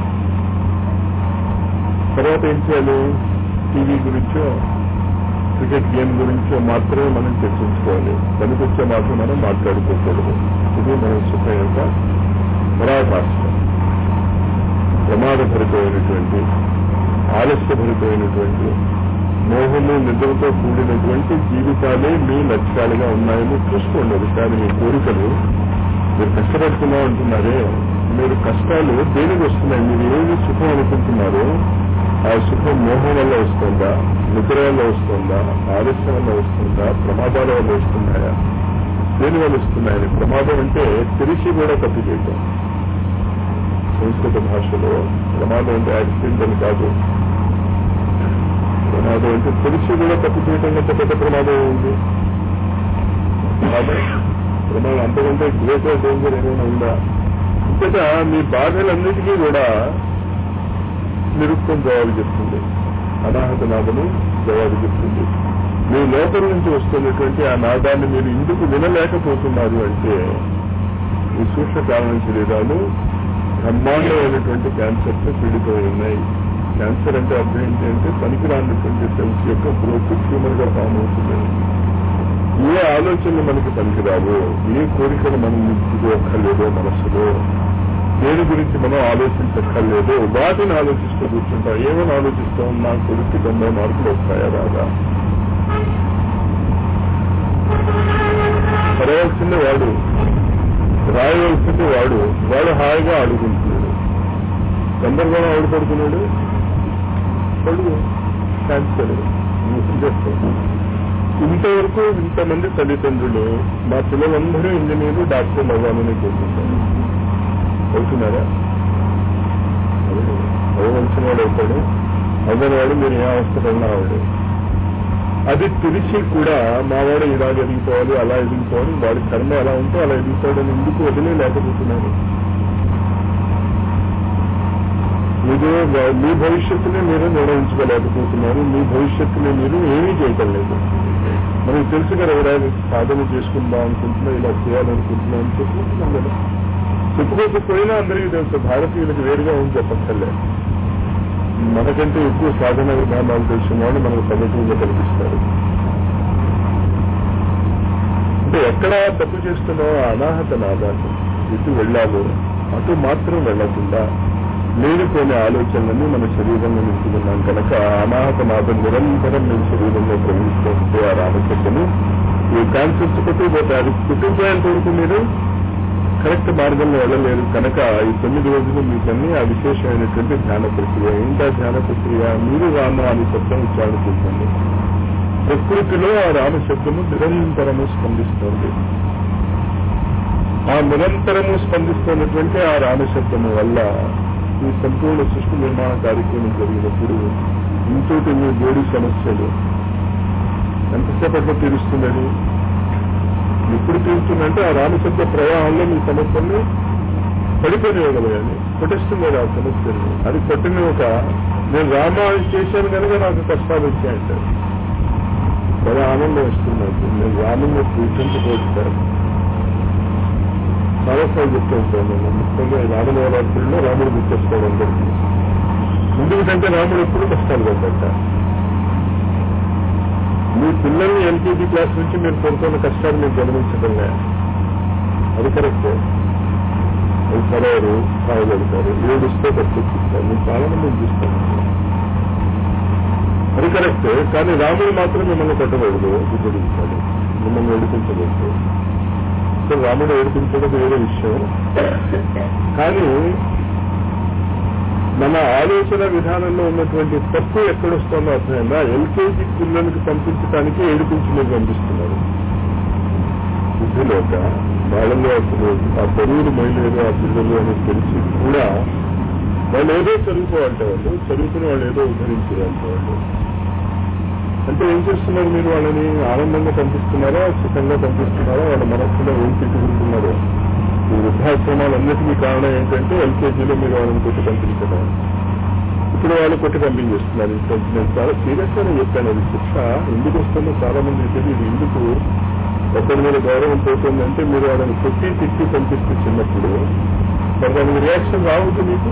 తర్వాత ఏం చేయాలి టీవీ గురించో క్రికెట్ గేమ్ గురించో మాత్రమే మనం చర్చించుకోవాలి పనికొచ్చే మాత్రం మనం మాట్లాడుకోకూడదు ఇది మన సుఖం యొక్క పరాకాష్ట ప్రమాదభరితమైనటువంటి ఆలస్యభరితమైనటువంటి మోహము నిద్రతో కూడినటువంటి జీవితాలే మీ లక్ష్యాలుగా ఉన్నాయని చూసుకోండి ఒకసారి మీ కోరికలు మీరు కష్టపడుతున్నాం అంటున్నారే మీరు కష్టాలు దేనికి వస్తున్నాయి మీరు ఏమి సుఖం అనుకుంటున్నారో ఆ సుఖం మోహం వల్ల వస్తుందా నిద్ర వల్ల వస్తుందా ఆలస్యం వల్ల వస్తుందా ప్రమాదాల వల్ల వస్తున్నాయా దేని వల్ల వస్తున్నాయని ప్రమాదం అంటే తెలిసి కూడా తప్పు చేయటం సంస్కృత భాషలో ప్రమాదం అంటే యాక్సిడెంట్ అని కాదు ప్రమాదం అంటే తెలిసి కూడా తప్పు చేయటం కంటే పెద్ద ప్రమాదం ఉంది ప్రమాదం ప్రమాదం అంతకంటే గ్రేటర్ డేంజర్ ఏమైనా ఉందా ఇంతట మీ బాధలన్నిటికీ కూడా నిరుక్తం జవాబు చెప్తుంది అనాహత నాదము జవాబు చెప్తుంది మీ లోపల నుంచి వస్తున్నటువంటి ఆ నాదాన్ని మీరు ఎందుకు వినలేకపోతున్నారు అంటే ఈ సూక్ష్మ కారణ శరీరాలు బ్రహ్మాండమైనటువంటి క్యాన్సర్ తో పీడితమై ఉన్నాయి క్యాన్సర్ అంటే అర్థం ఏంటి అంటే పనికిరానటువంటి సెల్స్ యొక్క గ్రోత్ ట్యూమర్ గా ఫామ్ అవుతుంది ఏ ఆలోచనలు మనకి పనికిరావు ఏ కోరికలు మనం నిలుపుకోక్కర్లేదో మనస్సులో దేని గురించి మనం ఆలోచించక్కర్లేదు వాటిని ఆలోచిస్తూ కూర్చుంటాం ఏమని ఆలోచిస్తాం నా కొడుకు తొంభై మార్కులు వస్తాయా రాదా చదవాల్సింది వాడు రాయవలసింది వాడు వాడు హాయిగా ఆడుకుంటున్నాడు గందరగోళం ఆడు పడుతున్నాడు పడుగు క్యాన్సర్ ఇంతవరకు ఇంతమంది తల్లిదండ్రులు మా పిల్లలందరూ ఇంజనీర్లు డాక్టర్లు అవ్వాలని కోరుకుంటారు అవుతున్నారా అవ్వవలసిన వాడు అవుతాడు అవ్వని వాడు మీరు ఏ అవస్థ పడినా వాడు అది తెలిసి కూడా మావాడు ఇలా ఎదిగిపోవాలి అలా ఎదిగిపోవాలి వాడి కర్మ ఎలా ఉంటే అలా ఎదిగిపోవడం ఎందుకు వదిలే లేకపోతున్నారు మీరు మీ భవిష్యత్తుని మీరు నిర్ణయించుకోలేకపోతున్నారు మీ భవిష్యత్తుని మీరు ఏమీ చేయటం లేదు మనకు తెలుసు కదా ఎవరైనా సాధన చేసుకుందాం అనుకుంటున్నా ఇలా చేయాలనుకుంటున్నా అని చెప్పుకుంటున్నాం కదా చెప్పుకోకపోయినా అందరికీ తెలుసు భారతీయులకు వేరుగా ఉంది చెప్పక్కర్లే మనకంటే ఎక్కువ సాధన విధానాలు తెలిసిన వాళ్ళు మనకు పద్ధతులుగా కల్పిస్తారు అంటే ఎక్కడ తప్పు చేస్తున్నావో అనాహత నాదాన్ని ఇటు వెళ్ళాలో అటు మాత్రం వెళ్లకుండా లేనిపోయిన ఆలోచనలన్నీ మన శరీరంలో నింపుకున్నాం కనుక అనాహత నాదం నిరంతరం మీ శరీరంలో ప్రవహిస్తూ ఉంటే ఆ రామచంద్రను ఈ కాన్సెప్ట్ కొట్టుకుపోతే అది కుట్టుకుపోయేంత వరకు మీరు కరెక్ట్ మార్గంలో వెళ్ళలేరు కనుక ఈ తొమ్మిది రోజులు మీకన్నీ ఆ విశేషమైనటువంటి ధ్యాన ప్రక్రియ ఏంటా ధ్యాన ప్రక్రియ మీరు రామ అని శబ్దం ఉచ్చాడుతుంటుంది ప్రకృతిలో ఆ రామశబ్దము నిరంతరము స్పందిస్తోంది ఆ నిరంతరము స్పందిస్తున్నటువంటి ఆ రామశబ్దము వల్ల ఈ సంపూర్ణ సృష్టి నిర్మాణ కార్యక్రమం జరిగినప్పుడు ఇంతటి మీ బోడి సమస్యలు ఎంతసేపట్లో తీరుస్తున్నది ఎప్పుడు తీరుతుందంటే ఆ రామశబ్ద ప్రవాహంలో మీ సమస్యల్ని పడిపోనివ్వగలగాలి కొట్టేస్తుంది ఆ సమస్యల్ని అది కొట్టిన ఒక నేను రామాయణ చేశాను కనుక నాకు కష్టాలు వచ్చాయంటారు చాలా ఆనందం వస్తుంది నాకు నేను రాముని పూజించకపోతాను చాలాసార్లు చెప్తూ ఉంటాను నేను ముఖ్యంగా ఈ రామనవరాత్రుల్లో రాముడు గుర్తొస్తాడు అందరికీ ఎందుకంటే రాముడు ఎప్పుడు కష్టాలు పడ్డట మీ పిల్లల్ని ఎల్కేజీ క్లాస్ నుంచి మీరు పడుతున్న కష్టాలు మీరు గమనించడం లేదు. అది కరెక్ట్ అది చదవరు సాగలుగుతారు ఏడుస్తే పట్టుకొచ్చిస్తారు నేను చాలా మంది చూస్తాను అది కరెక్ట్ కానీ రాముడు మాత్రం మిమ్మల్ని కొట్టకూడదు ఉపయోగించాలి మిమ్మల్ని ఏడిపించకూడదు సో రాముడు ఏడిపించడం వేరే విషయం కానీ మన ఆలోచన విధానంలో ఉన్నటువంటి తప్పు ఎక్కడొస్తుందో అర్థమైందా ఎల్కేజీ పిల్లలకి పంపించడానికి ఏడిపించి మీరు పంపిస్తున్నారు బుద్ధిలోక వాళ్ళలో అసలు ఆ బరువులు మైలేరు ఆ పిల్లలు అని తెలిసి కూడా వాళ్ళు ఏదో చదువుకోవాలంటే వాళ్ళు చదువుకుని వాళ్ళు ఏదో ఉద్ధరించారంటే వాళ్ళు అంటే ఏం చేస్తున్నారు మీరు వాళ్ళని ఆనందంగా పంపిస్తున్నారా సుఖంగా పంపిస్తున్నారా వాళ్ళ మనస్సులో ఏం తిట్టుకుంటున్నారో ఈ వృద్ధాశ్రమాలన్నిటికీ కారణం ఏంటంటే ఎల్కేజీలో మీరు వాళ్ళని కొట్టి పంపించడం ఇప్పుడు వాళ్ళు కొట్టి పంపించేస్తున్నారు ఇంకొంచెం నేను చాలా సీరియస్ గా చెప్పాను అది శిక్ష ఎందుకు వస్తుందో చాలా మంది తెలియదు ఎందుకు ఒకరి మీద గౌరవం పోతుందంటే మీరు వాళ్ళని కొట్టి తిట్టి పంపిస్తే చిన్నప్పుడు మరి దానికి రియాక్షన్ రావద్దు మీకు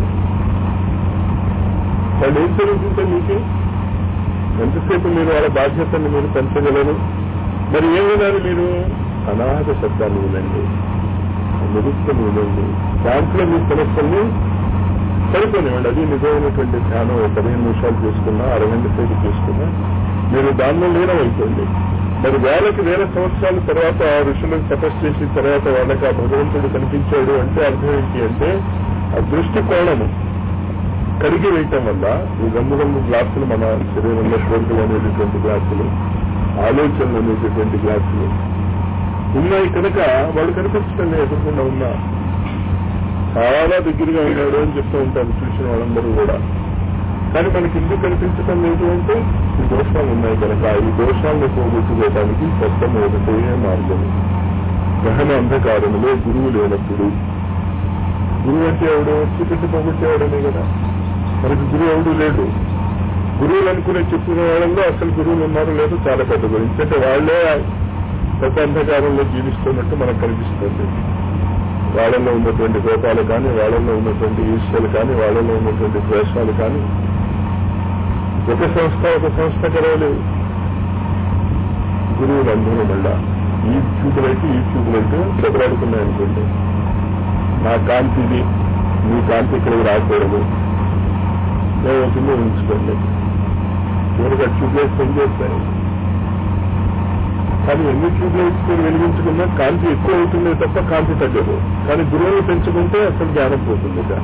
వాళ్ళు ఏం జరుగుతుంటే మీకు ఎంతసేపు మీరు వాళ్ళ బాధ్యతను మీరు పెంచగలరు మరి ఏం వినాలి మీరు అనాథ శబ్దాన్ని వినండి నిరుక్తం వినండి దాంట్లో మీ సమస్యల్ని సరిపోనివ్వండి అది నిజమైనటువంటి ధ్యానం ఒక పదిహేను నిమిషాలు చేసుకున్నా అరగంట సేపు చేసుకున్నా మీరు దానిలో లీనమైపోయింది మరి వేలకి వేల సంవత్సరాల తర్వాత ఆ ఋషులకు తపస్సు చేసిన తర్వాత వాళ్ళకి ఆ భగవంతుడు కనిపించాడు అంటే అర్థం ఏంటి అంటే ఆ దృష్టి కోణము కడిగి వేయటం వల్ల ఈ రంగు రంగు గ్లాసులు మన శరీరంలో కోరికలు అనేటటువంటి గ్లాసులు ఆలోచనలు అనేటటువంటి గ్లాసులు ఉన్నాయి కనుక వాళ్ళు కనిపించడం లేదు ఎదుర్కొండా ఉన్నా చాలా దగ్గరగా ఉన్నాడు అని చెప్తూ ఉంటారు చూసిన వాళ్ళందరూ కూడా కానీ మనకి ఎందుకు కనిపించడం లేదు అంటే ఈ దోషాలు ఉన్నాయి కనుక ఈ దోషాలను పోగొట్టుకోవడానికి కొత్త ఒకటే మార్గం గహన అంధకారంలో గురువు లేనప్పుడు గురువు అంటే ఎవడు చీకటి పోగొట్టేవాడనే కదా మనకి గురువు ఎవడు లేడు గురువులు అనుకునే చెప్పుకునే వాళ్ళలో అసలు గురువులు ఉన్నారు లేదో చాలా పెద్ద గురించి అంటే వాళ్లే పెద్ద అంధకారంలో జీవిస్తున్నట్టు మనకు కనిపిస్తుంది వాళ్ళలో ఉన్నటువంటి కోపాలు కానీ వాళ్ళలో ఉన్నటువంటి ఈర్ష్యలు కానీ వాళ్ళలో ఉన్నటువంటి ద్వేషాలు కానీ ఒక సంస్థ ఒక సంస్థ కలవలేవు గురువులు అందరూ మళ్ళా ఈ ట్యూబ్లైట్ ఈ ట్యూబ్లైట్ దెబ్బలాడుకున్నాయనుకోండి నా కాంతి ఇది మీ కాంతి ఇక్కడికి రాకూడదు ఏమవుతుందో ఉంచుకోండి చివరిగా ట్యూబ్లైట్స్ ఏం చేస్తాయి కానీ ఎన్ని ట్యూబ్లైట్స్ మీరు వెలిగించుకున్నా కాంతి ఎక్కువ అవుతుంది తప్ప కాంతి తగ్గదు కానీ గురువుని పెంచుకుంటే అసలు జ్ఞానం పోతుంది ఇక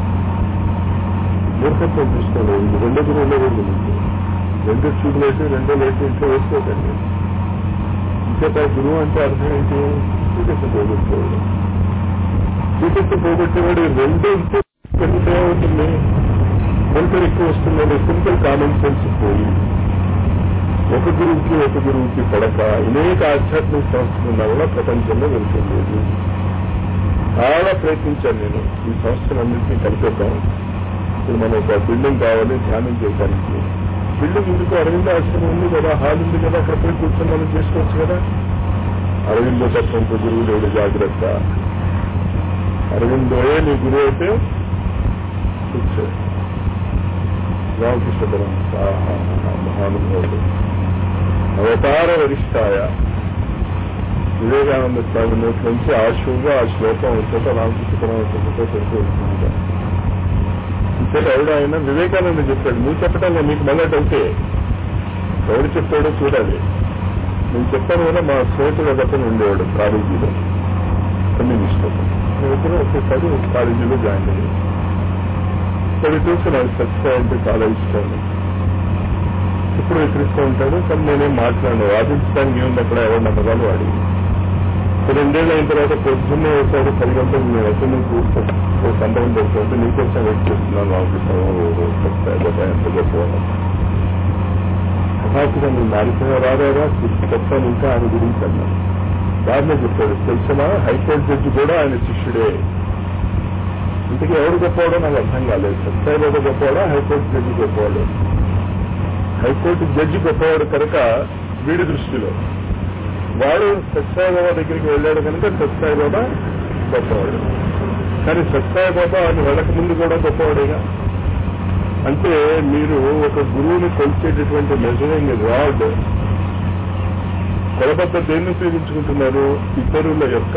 మూర్ఖత్వం చూసుకోలేదు ఇది రెండో గురువులో కూడా ఉంది రెండో ట్యూబ్లైట్ రెండో లైట్ ఇంట్లో వేసుకోకండి ఇంకేత గురువు అంటే అర్థం ఏంటి చీకటి పోగొట్టుకోవడం చీకటి పోగొట్టేవాడు రెండో ఇంట్లో పెరిగితే ఏమవుతుంది వెంటనే ఎక్కువ వస్తుందండి సింపుల్ కామన్ సెన్స్ పోయి ఒక గురువుకి ఒక గురువుకి పడక అనేక ఆధ్యాత్మిక సంస్థలు ఉన్నా కూడా ప్రపంచంలో వెళ్తుంది చాలా ప్రయత్నించాను నేను ఈ సంస్థలన్నింటినీ కలిపేద్దాం ఇప్పుడు మనం ఒక బిల్డింగ్ కావాలి ధ్యానం చేయడానికి బిల్డింగ్ ఎందుకు అరవింద ఆశ్రమం ఉంది కదా హాల్ ఉంది కదా అక్కడ పోయి కూర్చొని మనం చేసుకోవచ్చు కదా అరవిందో తత్వంతో గురువు లేడు జాగ్రత్త అరవిందోయే నీ గురువు అయితే కూర్చో రామకృష్ణ పరమహంస మహానుభావుడు అవతార వరిష్టాయ వివేకానంద స్వామి నోటి నుంచి ఆ శుభ ఆ శ్లోకం వచ్చేట రామకృష్ణ పరమహంసతో తెలిసి వస్తుంది ఇంతటి ఎవడు ఆయన వివేకానంద చెప్పాడు నువ్వు చెప్పటంలో మీకు మళ్ళీ డౌటే ఎవడు చెప్పాడో చూడాలి నేను చెప్పాను కదా మా స్నేహితుడు ఒకతను ఉండేవాడు కాలేజీలో కమ్యూనిస్ట్ స్నేహితుడు ఒకేసారి కాలేజీలో జాయిన్ అయ్యాడు పది చూసి నాకు సత్య అంటే చాలా ఇష్టం ఇప్పుడు ఎక్కడిస్తూ ఉంటాడు కానీ నేనేం మాట్లాడను వాదించడానికి ఏముంది అక్కడ ఎవరు నమ్మకాలు వాడి రెండేళ్ళు అయిన తర్వాత పొద్దున్నే ఒకసారి పది గంటలకు నేను అయితే నేను కూర్చొని ఓ సందర్భం తెలుసుకుంటే నీకోసం వెయిట్ చేస్తున్నాను రామకృష్ణ సత్య ఎంత చెప్పాను కథాకుగా నువ్వు మారిపోయిన రాదా చెప్తాను ఇంకా ఆయన గురించి అన్నాను దారిలో చెప్పాడు తెలిసిన హైకోర్టు జడ్జి కూడా ఆయన శిష్యుడే ఇంతకీ ఎవరు గొప్పవాడో నాకు అర్థం కాలేదు సత్యాబాబు గొప్పవాడా హైకోర్టు జడ్జి గొప్పవాడు హైకోర్టు జడ్జి గొప్పవాడు కనుక వీడి దృష్టిలో వాడు సత్యాబాబా దగ్గరికి వెళ్ళాడు కనుక సత్యాబాబా గొప్పవాడు కానీ సత్యాబాబా ఆయన వెళ్ళక ముందు కూడా గొప్పవాడేగా అంటే మీరు ఒక గురువుని కొలిచేటటువంటి మెజరింగ్ రాడ్ కొలబద్ద దేన్ని ఉపయోగించుకుంటున్నారు ఇతరుల యొక్క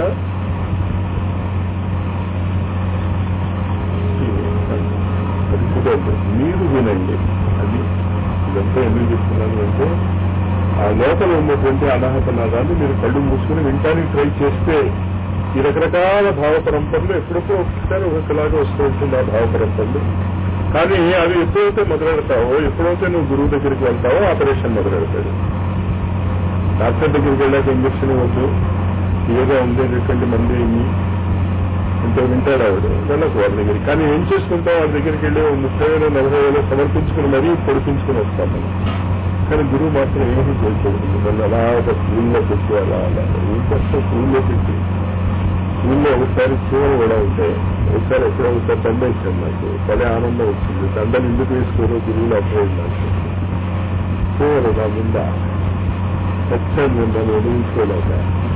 అది కుదరదు మీరు వినండి అది ఇదంతా ఎందుకు చెప్తున్నాను అంటే ఆ లోపల ఉన్నటువంటి అనాహత నాదాన్ని మీరు కళ్ళు మూసుకుని వింటానికి ట్రై చేస్తే ఈ రకరకాల భావ పరంపరలు ఎప్పుడో ఒకసారి ఒకలాగా వస్తూ ఉంటుంది ఆ భావ పరంపరలు కానీ అవి ఎప్పుడైతే మొదలెడతావో ఎప్పుడైతే నువ్వు గురువు దగ్గరికి వెళ్తావో ఆపరేషన్ మొదలెడతాడు డాక్టర్ దగ్గరికి వెళ్ళాక ఇంజక్షన్ ఇవ్వద్దు ఏదో ఉండేటటువంటి మంది ఇన్ని ఇంత వింటాడు ఆవిడ వెళ్ళకు వాళ్ళ దగ్గరికి కానీ ఏం చేసుకుంటాం వాళ్ళ దగ్గరికి వెళ్ళి ఓ ముప్పై వేలు నలభై వేలు సమర్పించుకుని మరీ పొడిపించుకుని వస్తాం మనం కానీ గురువు మాత్రం ఏమీ చేయకూడదు మళ్ళీ అలా ఒక స్కూల్లో పెట్టి అలా అలా ఏం చేస్తాం స్కూల్లో పెట్టి స్కూల్లో ఒకసారి చీమలు కూడా ఉంటాయి ఒకసారి ఎప్పుడో ఒకసారి దండ ఇచ్చాను నాకు భలే ఆనందం వచ్చింది దండలు ఎందుకు వేసుకోరో గురువులు అర్థమైంది నాకు చీమలు నా ముందా పచ్చని ముందని వదిలించుకోలేక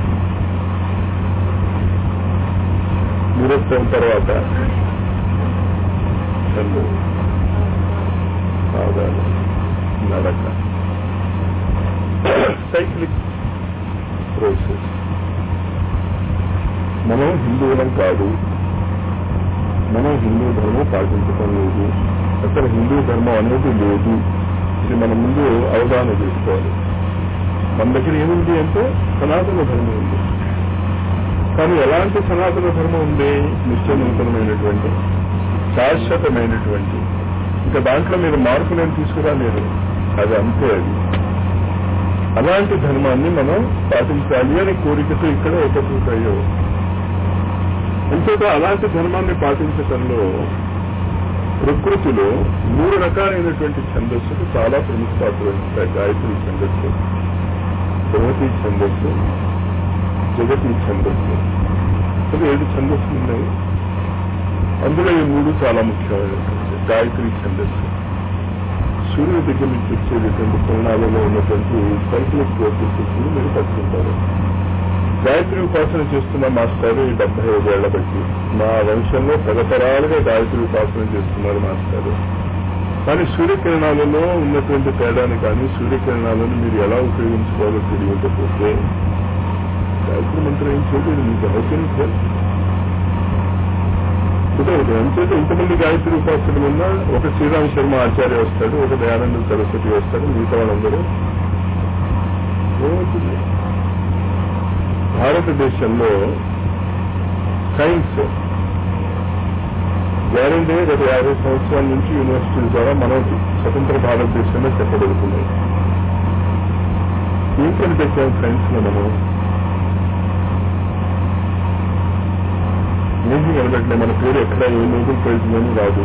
నిరుత్సవం తర్వాత చల్లు సాధారణ నడక సైక్లిక్ ప్రోసెస్ మనం హిందువులం కాదు మనం హిందూ ధర్మం పాటించటం లేదు అసలు హిందూ ధర్మం అనేది లేదు ఇది మన ముందు అవగాహన చేసుకోవాలి మన దగ్గర ఏముంది అంటే సనాతన ధర్మం ఉంది కానీ ఎలాంటి సనాతన ధర్మం ఉంది నిశ్చయనూతనమైనటువంటి శాశ్వతమైనటువంటి ఇంకా దాంట్లో మీరు మార్పు నేను తీసుకురాలేదు అది అంతే అది అలాంటి ధర్మాన్ని మనం పాటించాలి అని కోరికతో ఇక్కడ ఒకటయ్యో అంతేగా అలాంటి ధర్మాన్ని పాటించటంలో ప్రకృతిలో మూడు రకాలైనటువంటి ఛందస్సులు చాలా ప్రముఖ పాత్ర వహిస్తాయి గాయత్రి ఛందస్సు బృహతి ఛందస్సు జగతి ఛందస్సు అసలు ఏడు ఛందస్సులు ఉన్నాయి అందులో ఈ మూడు చాలా ముఖ్యమైనటువంటి గాయత్రి ఛందస్సు సూర్యుడి దగ్గర నుంచి వచ్చేటటువంటి కోణాలలో ఉన్నటువంటి సైక్లిక్ ప్రోసెసెస్ మీరు పట్టుకుంటారు గాయత్రి ఉపాసన చేస్తున్న మాస్టారు ఈ డెబ్బై ఐదేళ్ల బట్టి మా వంశంలో తరతరాలుగా గాయత్రి ఉపాసన చేస్తున్నారు మాస్టారు కానీ సూర్యకిరణాలలో ఉన్నటువంటి తేడాని కానీ సూర్యకిరణాలను మీరు ఎలా ఉపయోగించుకోవాలో తెలియకపోతే గాయత్రి మంత్రం ఏం చేయలేదు మీకు అవసరం కుదరదు అంతేతే ఇంతమంది గాయత్రి ఉపాసకులు ఉన్నా ఒక శ్రీరామ్ శర్మ ఆచార్య వస్తాడు ఒక దయానంద సరస్వతి వస్తాడు మిగతా వాళ్ళందరూ ఏమవుతుంది భారతదేశంలో సైన్స్ గ్యారంటీ గత యాభై సంవత్సరాల నుంచి యూనివర్సిటీల ద్వారా మనకి స్వతంత్ర భారతదేశంలో చెప్పబడుతున్నాయి ఏం కనిపెట్టాం సైన్స్ లో మనం ఏమీ కనిపెట్టలే మన పేరు ఎక్కడ ఏ నోబెల్ ప్రైజ్ లోనూ రాదు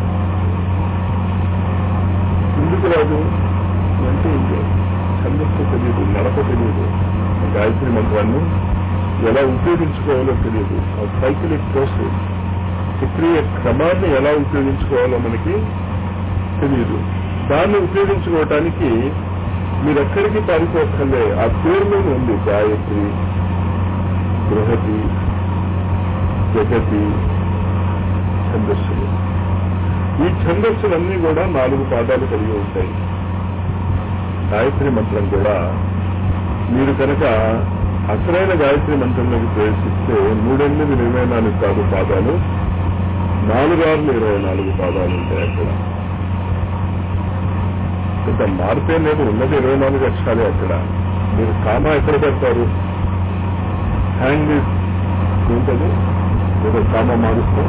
ఎందుకు రాదు అంటే ఇంకే ఛందస్సు తెలియదు నడప తెలియదు గాయత్రి మంత్రాన్ని ఎలా ఉపయోగించుకోవాలో తెలియదు ఆ సైకిలిక్ ప్రోసెస్ ప్రక్రియ క్రమాన్ని ఎలా ఉపయోగించుకోవాలో మనకి తెలియదు దాన్ని ఉపయోగించుకోవటానికి మీరు ఎక్కడికి పారిపోక్కర్లే ఆ పేరులోనే ఉంది గాయత్రి బృహతి జగతి ఛందస్సులు ఈ ఛందస్సులన్నీ కూడా నాలుగు పాదాలు కలిగి ఉంటాయి గాయత్రి మంత్రం కూడా మీరు కనుక అసలైన గాయత్రి మంత్రంలోకి ప్రవేశిస్తే మూడెనిమిది ఇరవై నాలుగు కాదు పాదాలు నాలుగు ఆరులు ఇరవై నాలుగు పాదాలు ఉంటాయి అక్కడ ఇంత మార్పే లేదు ఉన్నది ఇరవై నాలుగు అక్షరాలే అక్కడ మీరు కామా ఎక్కడ పెడతారు హ్యాంగ్ ఏంటది ఏదో కామా మారుస్తాం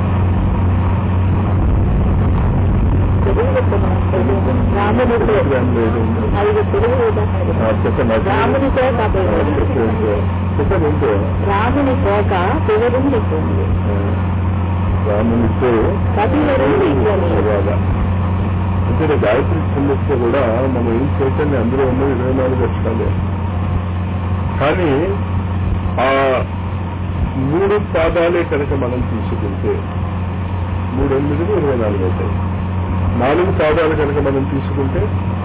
రామునితో ఐదు తెలుగు చెప్పండి రామునితో డెబ్బై ఐదు. చెప్పండి ఏంటో రాముని కోక శివరుని చెప్తుంది రామునితో కపివరుని అలాగా అంటే గాయత్రి ఛందస్సు కూడా మనం ఏం చైతన్యం అందులో ఉన్నది ఇరవై నాలుగు అక్షరాలే కానీ ఆ మూడు పాదాలే కనుక మనం తీసుకుంటే మూడు ఎనిమిది ఇరవై నాలుగు అవుతాయి నాలుగు పాదాలు కనుక మనం తీసుకుంటే